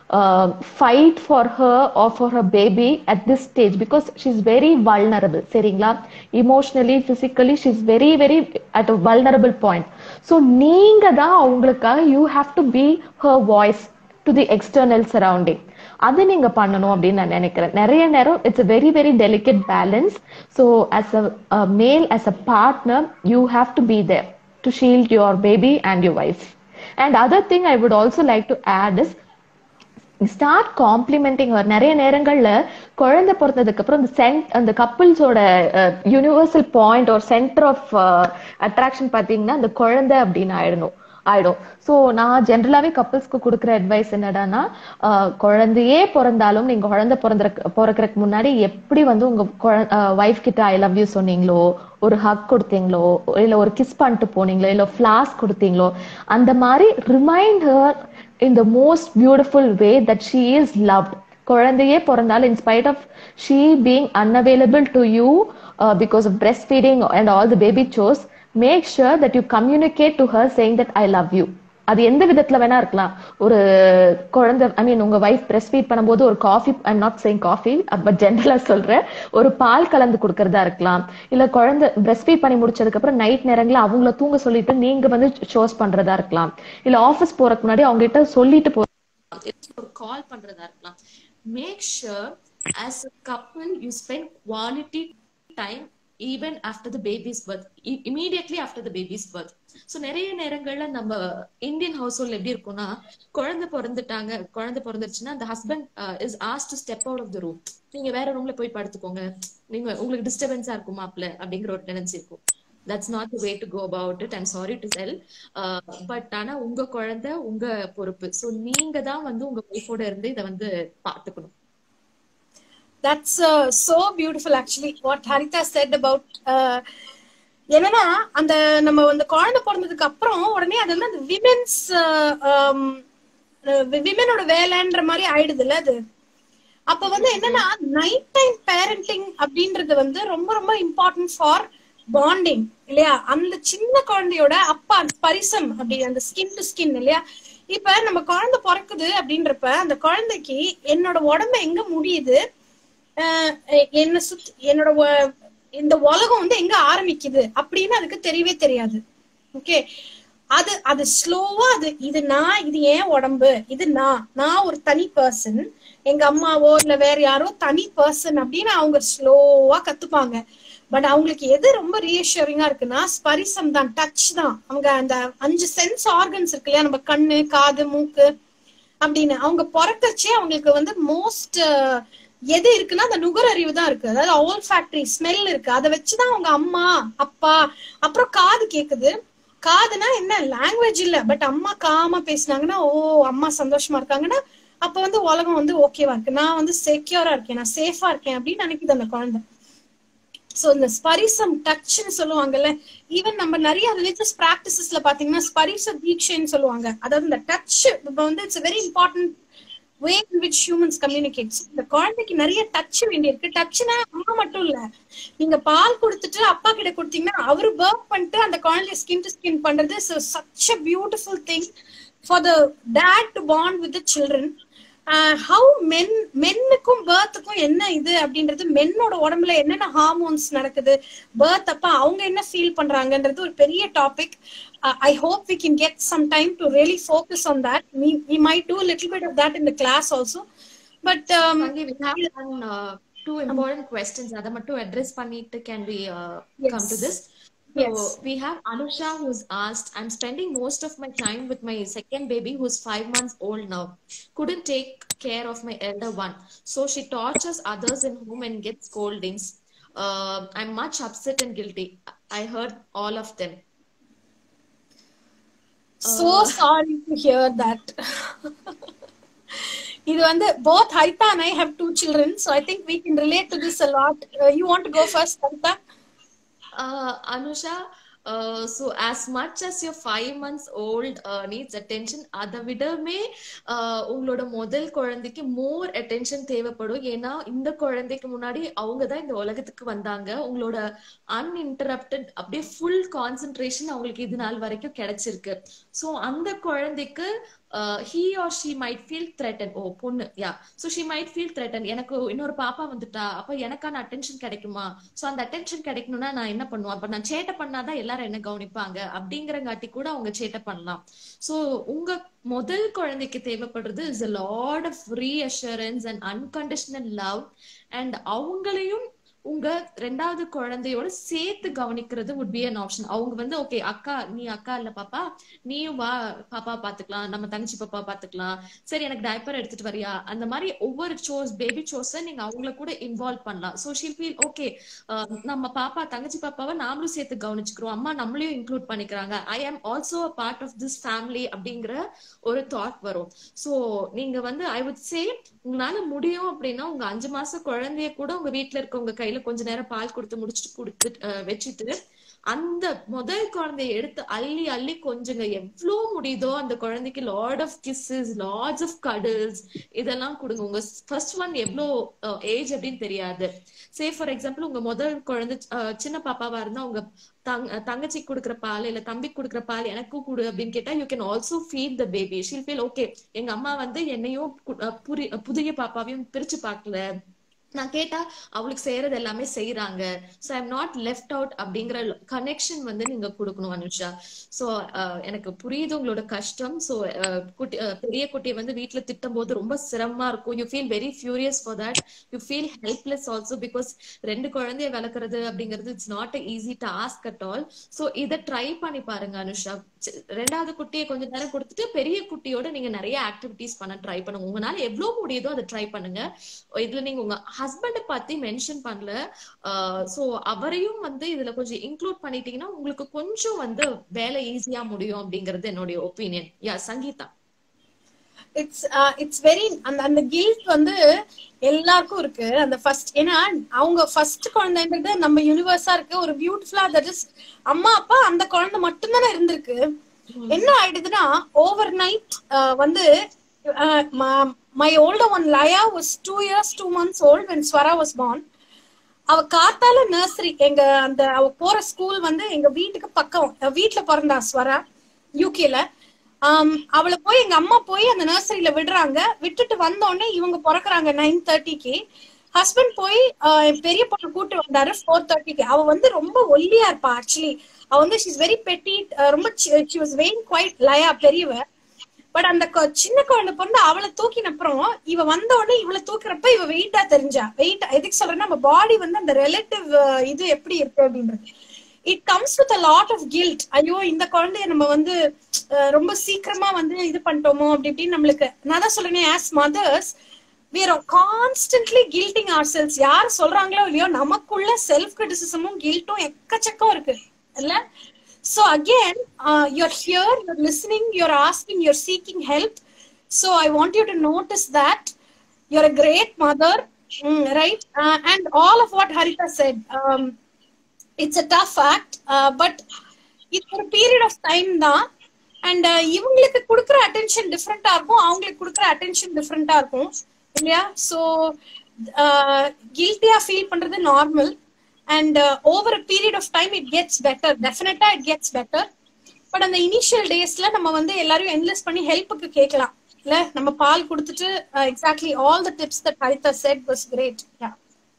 uh, fight for her or for her baby at this stage because she's very vulnerable சரிங்களா emotionally physically she's very very at a vulnerable point so நீங்க தான் அவங்களுக்காக you have to be her voice to the external surrounding அது நீங்க பண்ணணும் அப்படின்னு நான் நினைக்கிறேன் நிறைய நேரம் it's a very very delicate balance so as a male as a partner you have to be there to shield your baby and your wife and other thing I would also like to add is start complimenting நிறைய நேரங்கள்ல குழந்தை பிறந்ததுக்கு அப்புறம் இந்த சென்ட் அந்த கப்பிள்ஸோட universal point ஒரு சென்டர் ஆஃப் அட்ராக்ஷன் பாத்தீங்கன்னா அந்த குழந்தை அப்படின்னு ஆயிடணும் ஆயிடும் ஸோ நான் ஜென்ரலாவே கப்பிள்ஸ்க்கு கொடுக்குற அட்வைஸ் என்னடான்னா ஆஹ் குழந்தையே பிறந்தாலும் நீங்க குழந்தை பிறந்த பிறக்கிறதுக்கு முன்னாடி எப்படி வந்து உங்க ஒய்ஃப் கிட்ட ஐ லவ் யூ சொன்னீங்களோ ஒரு ஹக் கொடுத்தீங்களோ இல்ல ஒரு கிஸ் பண்ணிட்டு போனீங்களோ இல்ல ஃபிளாஸ் கொடுத்தீங்களோ அந்த மாதிரி remind her in the most beautiful way that she is loved குழந்தையே பிறந்தாலும் in spite of she being unavailable to you uh, because of breastfeeding and all the baby chores make sure that you communicate to her saying that I love you அது எந்த விதத்துல வேணா இருக்கலாம் ஒரு குழந்தை ஐ மீன் உங்க வைஃப் பிரஸ்ட் ஃபீட் பண்ணும்போது ஒரு coffee I'm not saying coffee but ஜென்ரலா சொல்றேன் ஒரு பால் கலந்து கொடுக்கறதா இருக்கலாம் இல்ல குழந்தை பிரஸ்ட் ஃபீட் பண்ணி முடிச்சதுக்கு அப்புறம் நைட் நேரங்கள்ல அவங்கள தூங்க சொல்லிட்டு நீங்க வந்து ஷோஸ் பண்றதா இருக்கலாம் இல்ல ஆபீஸ் போறதுக்கு முன்னாடி அவங்க கிட்ட சொல்லிட்டு போ ஒரு கால் பண்றதா இருக்கலாம் make sure as a couple you spend quality time even after the baby's birth immediately after the baby's birth so நிறைய நேரங்கள்ல நம்ம இந்தியன் ஹவுஸ் ஹோல்ட் எப்படி இருக்கும்னா குழந்தை பிறந்துட்டாங்க குழந்தை பிறந்துருச்சுன்னா அந்த ஹஸ்பண்ட் இஸ் ஆஸ் to step out of the room நீங்க வேற ரூம்ல போய் படுத்துக்கோங்க நீங்க உங்களுக்கு டிஸ்டர்பன்ஸா இருக்கும் மாப்ள அப்படிங்கிற ஒரு டெனன்சி இருக்கும் that's not way to go about it I'm sorry to sell but ஆனா உங்க குழந்தை உங்க பொறுப்பு ஸோ நீங்க தான் வந்து உங்க ஒய்ஃபோட இருந்து இதை வந்து பாத்துக்கணும் that's so beautiful actually what Haritha said about என்னன்னா அந்த நம்ம அந்த குழந்தை பிறந்ததுக்கு அப்புறம் உடனே அது வந்து அந்த விமென்ஸ் விமெனோட வேலைன்ற மாதிரி ஆயிடுதுல்ல அது அப்ப வந்து என்னன்னா நைட் டைம் பேரண்டிங் அப்படின்றது வந்து ரொம்ப ரொம்ப இம்பார்ட்டன்ட் ஃபார் பாண்டிங் இல்லையா அந்த சின்ன குழந்தையோட அப்பா பரிசம் அப்படி அந்த ஸ்கின் டு ஸ்கின் இல்லையா இப்ப நம்ம குழந்தை பிறக்குது அப்படின்றப்ப அந்த குழந்தைக்கு என்னோட உடம்பு எங்க முடியுது என்ன சுத் என்னோட இந்த உலகம் வந்து எங்க ஆரம்பிக்குது அப்படின்னு அதுக்கு தெரியவே தெரியாது ஓகே அது அது ஸ்லோவா அது இது நான் இது ஏன் உடம்பு இது நான் நான் ஒரு தனி பர்சன் எங்க அம்மாவோ இல்ல வேற யாரோ தனி பர்சன் அப்படின்னு அவங்க ஸ்லோவா கத்துப்பாங்க பட் அவங்களுக்கு எது ரொம்ப ரீஅஷூரிங்கா இருக்குன்னா ஸ்பரிசம் தான் டச் தான் அவங்க அந்த அஞ்சு சென்ஸ் ஆர்கன்ஸ் இருக்கு இல்லையா நம்ம கண்ணு காது மூக்கு அப்படின்னு அவங்க பிறக்கச்சே அவங்களுக்கு வந்து மோஸ்ட் எது இருக்குன்னா அந்த நுகரறிவு தான் இருக்கு அதாவது ஓல் ஃபேக்டரி ஸ்மெல் இருக்கு அதை வச்சுதான் அவங்க அம்மா அப்பா அப்புறம் காது கேக்குது காதுனா என்ன லாங்குவேஜ் இல்ல பட் அம்மா காம பேசினாங்கன்னா ஓ அம்மா சந்தோஷமா இருக்காங்கன்னா அப்ப வந்து உலகம் வந்து ஓகேவா இருக்கு நான் வந்து செக்யூரா இருக்கேன் நான் சேஃபா இருக்கேன் அப்படின்னு நினைக்குது அந்த குழந்தை சோ இந்த ஸ்பரிசம் டச்னு சொல்லுவாங்கல்ல ஈவன் நம்ம நிறைய ரிலிஜியஸ் பிராக்டிசஸ்ல பாத்தீங்கன்னா ஸ்பரிச தீட்சைன்னு சொல்லுவாங்க அதாவது இந்த டச் இப்ப வந்து it's very important way in which humans communicates இந்த குழந்தைக்கு நிறைய டச் வேண்டியிருக்கு டச்னா அம்மா மட்டும் இல்ல நீங்க பால் கொடுத்துட்டு அப்பா கிட்ட கொடுத்தீங்கன்னா அவரு பர்க் பண்ணிட்டு அந்த குழந்தைய ஸ்கின் டு ஸ்கின் பண்றது such a beautiful thing for the dad to bond with the children how men மென்னுக்கும் பேர்த்துக்கும் என்ன இது அப்படின்றது மென்னோட உடம்புல என்னென்ன ஹார்மோன்ஸ் நடக்குது பேர்த் அப்ப அவங்க என்ன ஃபீல் பண்றாங்கன்றது ஒரு பெரிய topic I hope we can get some time to really focus on that we we might do little bit of that in the class also but two important questions அதை மட்டும் address பண்ணிட்டு can we come to this So Yes. we have Anusha who's asked, I'm spending most of my time with my second baby who's five months old now. Couldn't take care of my elder one. So she tortures others in home and gets scoldings. Uh, I'm much upset and guilty. I heard all of them. so sorry to hear that இது வந்து both Haita and I have two children so I think we can relate to this a lot uh, you want to go first Haita Uh, Anusha, uh, so as much as your five months old uh, needs attention, அதை விடமே uh, உங்களோட முதல் குழந்தைக்கு more attention தேவைப்படும் ஏன்னா இந்த குழந்தைக்கு முன்னாடி அவங்க தான் இந்த உலகத்துக்கு வந்தாங்க உங்களோட அன்இன்டரப்டட் அப்படியே ஃபுல் கான்சென்ட்ரேஷன் அவங்களுக்கு இது நாள் வரைக்கும் கிடைச்சிருக்கு ஸோ அந்த குழந்தைக்கு he or she might feel threatened ஓ பொண்ணு yeah so she might feel threatened எனக்கு இன்னொரு பாப்பா வந்துட்டா அப்ப எனக்கான அட்டென்ஷன் கிடைக்குமா ஸோ அந்த அட்டென்ஷன் கிடைக்கணும்னா நான் என்ன பண்ணுவேன் அப்ப நான் சேட்டை பண்ணாதான் எல்லாரும் என்ன கவனிப்பாங்க அப்படிங்கறங்காட்டி கூட அவங்க சேட்டை பண்ணலாம் ஸோ உங்க முதல் குழந்தைக்கு தேவைப்படுறது is a lot of reassurance and unconditional love and அவங்களையும் உங்க ரெண்டாவது குழந்தையோட சேர்த்து கவனிக்கிறது would be an option அவங்க வந்து ஓகே அக்கா நீ அக்கா இல்ல பாப்பா நீயும் வா பாப்பா பாத்துக்கலாம் நம்ம தங்கச்சி பாப்பா பாத்துக்கலாம் சரி எனக்கு டைப்பர் எடுத்துட்டு வரியா அந்த மாதிரி ஒவ்வொரு சோர்ஸ் பேபி சோர்ஸ நீங்க அவங்கள கூட இன்வால்வ் பண்ணலாம் ஸோ ஷீல் ஃபீல் ஓகே நம்ம பாப்பா தங்கச்சி பாப்பாவை நாமளும் சேர்த்து கவனிச்சுக்கிறோம் அம்மா நம்மளையும் இன்க்ளூட் பண்ணிக்கிறாங்க I am also a part of this family அப்படிங்கிற ஒரு தாட் வரும் ஸோ நீங்க வந்து ஐ வுட் சே உங்களால முடியும் அப்படின்னா உங்க அஞ்சு மாச குழந்தைய கூட உங்க வீட்டுல இருக்கவங்க கையில கொஞ்ச நேரம் பால் கொடுத்து முடிச்சுட்டு கொடுத்து அஹ், வச்சுட்டு அந்த முதல் குழந்தைய எடுத்து அள்ளி அள்ளி கொஞ்சங்க எவ்வளவு முடியுதோ அந்த குழந்தைக்கு lot of kisses lots of cuddles இதெல்லாம் கொடுங்க உங்க ஃபர்ஸ்ட் ஒன் எவ்வளோ ஏஜ் அப்படின்னு தெரியாது சே ஃபார் எக்ஸாம்பிள் உங்க முதல் குழந்தை அஹ், சின்ன பாப்பாவா இருந்தா உங்க தங் தங்கச்சிக்கு கொடுக்குற பால் இல்ல தம்பிக்கு கொடுக்குற பால் எனக்கும் கொடு அப்படின்னு கேட்டா you can also feel the baby she'll feel okay எங்க அம்மா வந்து என்னையும் கு- அஹ் புரி புதிய பாப்பாவையும் பிரிச்சு பார்க்கல நான் கேட்டா அவளுக்கு செய்யறது எல்லாமே செய்யறாங்க so I'm not left out அப்படிங்கிற கனெக்ஷன் வந்து நீங்க கொடுக்கணும் அனுஷா சோ எனக்கு புரியுது உங்களோட கஷ்டம் சோ குட்டி அஹ், பெரிய குட்டியை வந்து வீட்டுல திட்டும் போது ரொம்ப சிரமமா இருக்கும் you feel very furious for that you feel helpless also because ரெண்டு குழந்தைய வளர்க்கறது அப்படிங்கிறது it's not easy task at all so இதை ட்ரை பண்ணி பாருங்க அனுஷா சி- ரெண்டாவது குட்டியை கொஞ்ச நேரம் கொடுத்துட்டு பெரிய குட்டியோட நீங்க நிறைய ஆக்டிவிட்டிஸ் பண்ண ட்ரை பண்ணுங்க உங்களால எவ்வளவு முடியுதோ அதை ட்ரை பண்ணுங்க இதுல நீங்க உங்க ஹஸ்பண்ட பத்தி மென்ஷன் பண்ணல சோ அவரையும் வந்து இதுல கொஞ்சம் இன்க்ளூட் பண்ணிட்டீங்கன்னா உங்களுக்கு கொஞ்சம் வந்து வேலை ஈஸியா முடியும் அப்படிங்கறது என்னுடைய opinion yeah Sangeetha it's it's very அந்த அந்த கில்ட் வந்து எல்லாருக்கும் இருக்கு அந்த ஃபர்ஸ்ட் ஏன்னா அவங்க ஃபர்ஸ்ட் குழந்தைன்றது நம்ம யூனிவர்ஸா இருக்கு ஒரு பியூட்டிஃபுல்லா தட் இஸ் அம்மா அப்பா அந்த குழந்தை மட்டும்தானே இருந்திருக்கு என்ன ஆயிடுதுன்னா ஓவர் நைட் வந்து my older one Laya was two years two months old when Swara was born அவ காத்தால நர்சரி எங்க அந்த அவ போற ஸ்கூல் வந்து எங்க வீட்டுக்கு பக்கம் அவ வீட்ல பிறந்தா ஸ்வரா யூகேல ஆம், அவளை போய் எங்க அம்மா போய் அந்த நர்சரியில விடுறாங்க விட்டுட்டு வந்த உடனே இவங்க பிறக்குறாங்க நைன் தேர்ட்டிக்கு ஹஸ்பண்ட் போய் ஆஹ், என் பெரிய பொண்ணு கூட்டு வந்தாரு ஃபோர் தேர்ட்டிக்கு அவ வந்து ரொம்ப ஒல்லியா இருப்பா ஆக்சுவலி அவ வந்து ஷீஸ் வெரி பெட்டி ரொம்ப ஷி வாஸ் வெயின் குவைட் லயா பெரியவ பட் அந்த கொ- சின்ன குழந்தை பிறந்து அவளை தூக்கின அப்புறம் இவ வந்த உடனே இவளை தூக்குறப்ப இவ வெயிட்டா தெரிஞ்சா வெயிட் எதுக்கு சொல்றேன்னா நம்ம பாடி வந்து அந்த ரிலேட்டிவ் இது எப்படி இருக்கு அப்படின்றது it comes with a lot of guilt ஐயோ இந்த குழந்தைய நம்ம வந்து அஹ், ரொம்ப சீக்கிரமா வந்து இது பண்ணிட்டோமோ அப்படி இப்படின்னு நம்மளுக்கு நான் தான் சொல்றேனே as mothers we are constantly guilting ourselves யார் சொல்றாங்களோ இல்லையோ நமக்குள்ள செல்ஃப் கிரிட்டிசிசமும் கில்ட்டும் எக்கச்சக்கம் இருக்கு இல்ல so again uh, you're here you're listening you're asking you're seeking help so i want you to notice that you're a great mother mm, right uh, and all of what harita said um, it's a tough act uh, but இது ஒரு period of time தான் and இவங்களுக்கு கொடுக்குற attention டிஃப்ரெண்டா இருக்கும் அவங்களுக்கு கொடுக்குற attention டிஃப்ரெண்டா இருக்கும் இல்லையா ஸோ கில்ட்டியா ஃபீல் பண்றது normal and over a period of time it gets better டெஃபினட்டா இட் கெட்ஸ் பெட்டர் பட் அந்த இனிஷியல் டேஸ்ல நம்ம வந்து எல்லாரையும் என்லிஸ்ட் பண்ணி ஹெல்ப்புக்கு கேட்கலாம் இல்ல நம்ம பால் கொடுத்துட்டு exactly all the tips that Haritha said was great yeah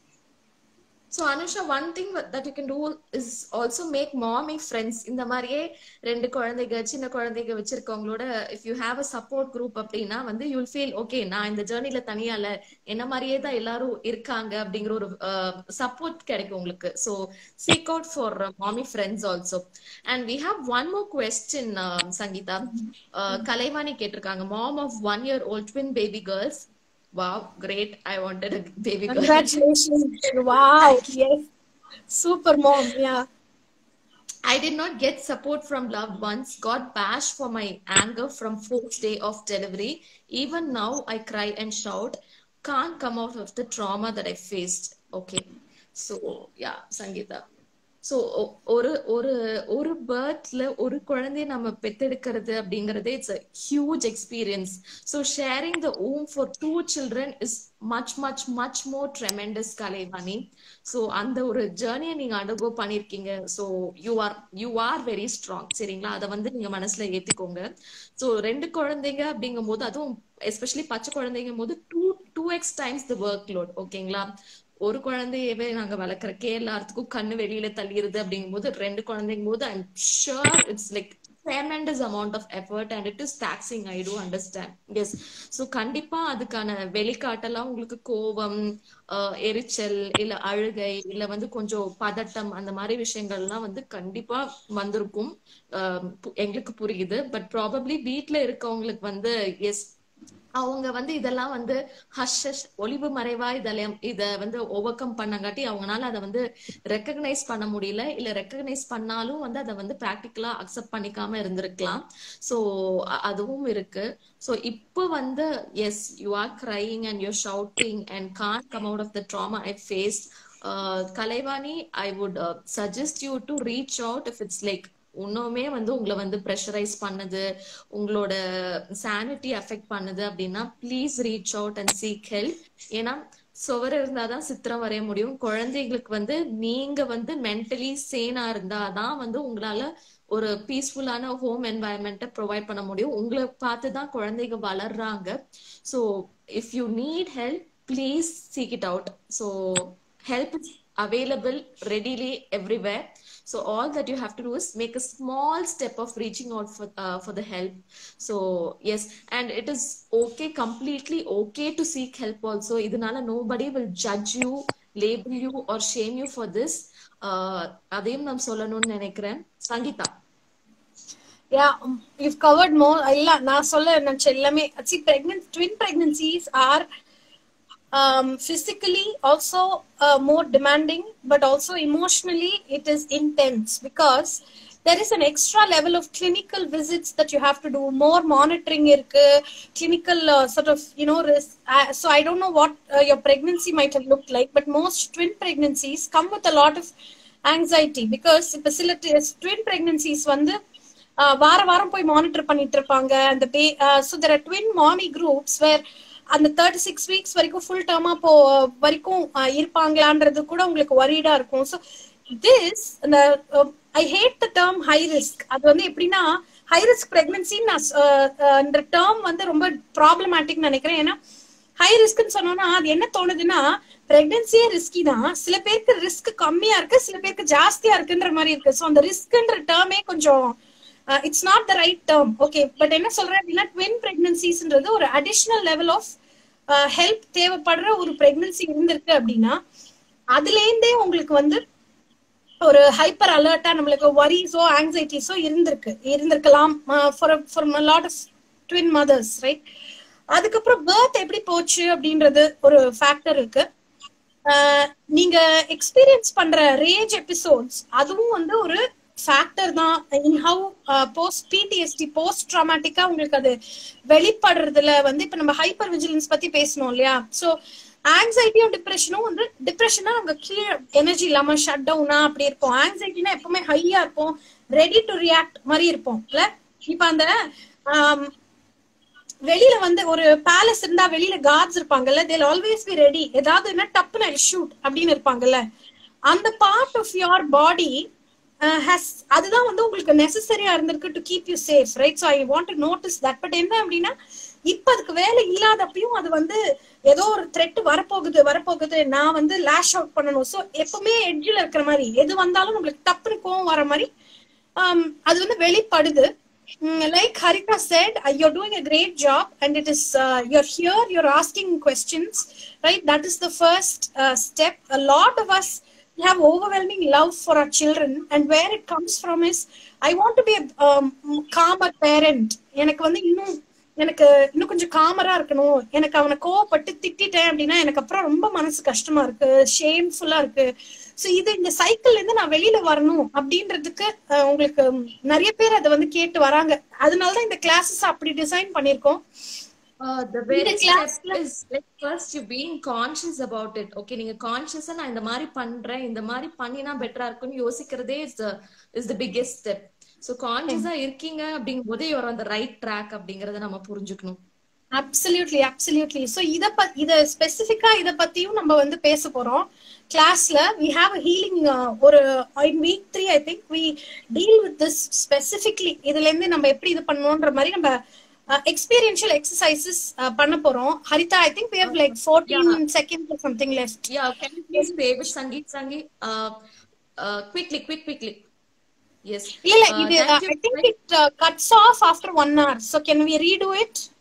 so Anusha one thing that you can do is also make mommy friends இந்த மாதிரியே ரெண்டு குழந்தைங்க சின்ன குழந்தைங்க வச்சிருக்கவங்களோட if you have a support group அப்படின்னா வந்து யூல் ஃபீல் ஓகே நான் இந்த ஜேர்னில தனியா இல்ல என்ன மாதிரியே தான் எல்லாரும் இருக்காங்க அப்படிங்கிற ஒரு சப்போர்ட் கிடைக்கும் உங்களுக்கு so seek out for mommy friends also and we have one more question Sangeetha Uh, Kalaivani கேட்டிருக்காங்க mom of one year old twin baby girls Wow, great. I wanted a baby girl. Congratulations. wow. Yes. Super mom. Yeah. I did not get support from loved ones, got bashed for my anger from fourth day of delivery. Even now, I cry and shout. Can't come out of the trauma that I faced. Okay. So, yeah, Sangeeta. So ஒரு ஒரு ஒரு பேர்த்ல ஒரு குழந்தைய நம்ம பெத்தெடுக்கிறது அப்படிங்கறதே it's a huge experience so sharing the womb for two children is much much much more tremendous Kalaivani so அந்த ஒரு ஜேர்னியை நீங்க அனுகோ பண்ணிருக்கீங்க so you are you are very strong சரிங்களா அதை வந்து நீங்க மனசுல ஏத்திக்கோங்க ஸோ ரெண்டு குழந்தைங்க அப்படிங்கும் போது அதுவும் எஸ்பெஷலி பச்சை குழந்தைங்கும் போது two two x times the work load ஓகேங்களா ஒரு குழந்தையவே நாங்க வளர்க்குறக்கே எல்லாத்துக்கும் கண்ணு வெளியில தள்ளிடுது அப்படிங்கும் போது ரெண்டு குழந்தைங்கும் போது I'm sure it's like tremendous amount of effort and it is taxing i do understand yes so கண்டிப்பா அதுக்கான வெளிக்காட்டெல்லாம் உங்களுக்கு கோபம் ஆஹ் எரிச்சல் இல்ல அழுகை இல்ல வந்து கொஞ்சம் பதட்டம் அந்த மாதிரி விஷயங்கள்லாம் வந்து கண்டிப்பா வந்திருக்கும் ஆஹ் பு- எங்களுக்கு புரியுது பட் ப்ராபப்ளி வீட்ல இருக்கவங்களுக்கு வந்து எஸ் அவங்க வந்து இதெல்லாம் வந்து ஹஷ் ஹஷ் ஒளிவு மறைவா இதெல்லாம் இத வந்து ஓவர் கம் பண்ணங்காட்டி அவங்கனால அதை வந்து ரெக்கக்னைஸ் பண்ண முடியல இல்ல ரெக்கக்னைஸ் பண்ணாலும் வந்து அதை வந்து ப்ராக்டிக்கலா அக்செப்ட் பண்ணிக்காம இருந்திருக்கலாம் சோ அதுவும் இருக்கு சோ இப்போ வந்து yes you are crying and your shouting and can come out of the trauma I faced Kalaivani I would suggest you to reach out if it's like இன்னுமே வந்து உங்களை வந்து ப்ரெஷரைஸ் பண்ணுது உங்களோட சானிட்டி அஃபெக்ட் பண்ணுது அப்படின்னா please reach out and seek help ஏன்னா சுவர் இருந்தாதான் சித்திரம் வரைய முடியும் குழந்தைகளுக்கு வந்து நீங்க வந்து மென்டலி சேனா இருந்தாதான் வந்து உங்களால ஒரு பீஸ்ஃபுல்லான ஹோம் என்வாயன்மெண்ட்டை ப்ரொவைட் பண்ண முடியும் உங்களை பார்த்து தான் குழந்தைங்க வளர்றாங்க so if you need help please seek it out so help is available readily everywhere so all that you have to do is make a small step of reaching out for uh, for the help so yes and it is okay completely okay to seek help also இதனால nobody will judge you label you or shame you for this uh, அதையும் நான் சொல்லணும்னு நினைக்கிறேன் சங்கீதா யா you've covered more இல்ல நான் சொல்ல நினைச்ச எல்லாமே see pregnant twin pregnancies are um, physically also uh, more demanding but also emotionally it is intense because there is an extra level of clinical visits that you have to do more monitoring irukku clinical uh, sort of you know risk uh, so i don't know what uh, your pregnancy might have looked like but most twin pregnancies come with a lot of anxiety because இப்ப சில twin pregnancies வந்து uh, வார வாரம் போய் monitor பண்ணிட்டு இருப்பாங்க அந்த பே so there are twin mommy groups where அந்த தேர்ட்டி சிக்ஸ் வீக்ஸ் வரைக்கும் ஃபுல் டேர்மா போ வரைக்கும் uh, இருப்பாங்களான்றது கூட உங்களுக்கு வரீடா இருக்கும் ஸோ திஸ் இந்த I hate the term high risk அது வந்து எப்படின்னா ஹை ரிஸ்க் பிரெக்னன்சின்னு நான் uh, uh, இந்த டேர்ம் வந்து ரொம்ப ப்ராப்ளமேட்டிக் நினைக்கிறேன் ஏன்னா ஹை ரிஸ்க்னு சொன்னோம்னா அது என்ன தோணுதுன்னா பிரெக்னன்சியே ரிஸ்கி தான் சில பேருக்கு ரிஸ்க் கம்மியா இருக்கு சில பேருக்கு ஜாஸ்தியா இருக்குன்ற மாதிரி இருக்கு ஸோ அந்த ரிஸ்க்ன்ற டேர்மே கொஞ்சம் it's not the right term okay but என்ன சொல்றேன் அப்படின்னா ட்வின் பிரெக்னன்சிஸ்ன்றது ஒரு அடிஷ்னல் லெவல் ஆஃப் ஹெல்ப் தேவைப்படுற ஒரு பிரெக்னன்சி இருந்திருக்கு அப்படின்னா அதுல இருந்தே உங்களுக்கு வந்து ஒரு ஹைப்பர் அலர்ட்டா நம்மளுக்கு வரிஸோ ஆங்ஸைட்டிஸோ இருந்திருக்கு இருந்திருக்கலாம் for for lot of twin mothers right அதுக்கப்புறம் பேர்த் எப்படி போச்சு அப்படின்றது ஒரு ஃபேக்டர் இருக்கு ஆஹ் நீங்க எக்ஸ்பீரியன்ஸ் பண்ற ரேஜ் எபிசோட்ஸ் அதுவும் வந்து ஒரு ஃபேக்டர் தான் in how post PTSD post ட்ராமாட்டிக்கா உங்களுக்கு அது வெளிப்படுறதுல வந்து இப்ப நம்ம ஹைப்பர் விஜிலன்ஸ் பத்தி பேசணும் இல்லையா சோ ஆங்ஸைட்டியும் டிப்ரெஷனும் வந்து டிப்ரெஷனா நம்ம கீழே எனர்ஜி இல்லாம ஷட் டவுனா அப்படி இருப்போம் ஆங்ஸைட்டினா எப்பவுமே ஹையா இருப்போம் ரெடி டு ரியாக்ட் மாதிரி இருப்போம் இல்ல இப்ப அந்த ஆம், வெளியில வந்து ஒரு பேலஸ் இருந்தா வெளியில கார்ட்ஸ் இருப்பாங்கல்ல தேல் ஆல்வேஸ் பி ரெடி ஏதாவது டப்புன்னு ஷூட் அப்படின்னு இருப்பாங்கல்ல அந்த part of your body has அதுதான் வந்து உங்களுக்கு நெசசரியா இருந்திருக்கு to keep you safe right so I want to notice that but என்ன அப்படின்னா இப்ப அதுக்கு வேலை இல்லாதப்பையும் அது வந்து ஏதோ ஒரு த்ரெட் வரப்போகுது வரப்போகுது நான் வந்து லேஷ் அவுட் பண்ணணும் ஸோ எப்பவுமே எட்ஜில் இருக்கிற மாதிரி எது வந்தாலும் நம்மளுக்கு டப்புன்னு கோவம் வர மாதிரி um, அது வந்து வெளிப்படுது like Harika said uh, you're doing a great job and it is uh, you're here you're asking questions right that is the first uh, step a lot of us have overwhelming love for our children and where it comes from is i want to be a um, calmer parent எனக்கு வந்து இன்னும் எனக்கு இன்னும் கொஞ்சம் காமரா இருக்கணும் எனக்கு அவனை கோவப்பட்டு திட்டிட்டேன் அப்படின்னா எனக்கு அப்புறம் ரொம்ப மனசு கஷ்டமா இருக்கு ஷேம்ஃபுல்லா இருக்கு சோ இது இந்த சைக்கிள்ல இருந்து நான் வெளியில வரணும் அப்படின்றதுக்கு அஹ், உங்களுக்கு நிறைய பேர் அதை வந்து கேட்டு வராங்க அதனாலதான் இந்த கிளாஸஸ் அப்படி டிசைன் பண்ணிருக்கோம் Uh, the very இந்த step classல- is like first you being conscious about it. Okay, நீங்க conscious நான் இந்த மாதிரி பண்றேன் இந்த மாதிரி பண்ணினா பெட்டரா இருக்கும்னு யோசிக்கிறதே is the is the biggest step. So conscious ஆ இருக்கீங்க அப்படிங்கும் போதே you're on the right track அப்படிங்கறத நம்ம புரிஞ்சுக்கணும். அப்சல்யூட்லி அப்சல்யூட்லி ஸோ இத பத் இத ஸ்பெசிஃபிக்கா இத பத்தியும் நம்ம வந்து பேச போறோம் கிளாஸ்ல வி ஹாவ் ஹீலிங் ஒரு in week three I think we deal with this specifically இதுல இருந்து நம்ம எப்படி இது பண்ணணும்ன்ற மாதிரி நம்ம எக்ஸ்பீரியன்ஷியல் எக்ஸசைசஸ் பண்ண போறோம் Haritha I think we have like fourteen seconds something left Yeah, can you please stay with Sangeet Sangeet? Uh, uh, quickly, quick, quickly. Yes. இல்ல Uh, இது thank you. I think it cuts off after one hour so can we redo it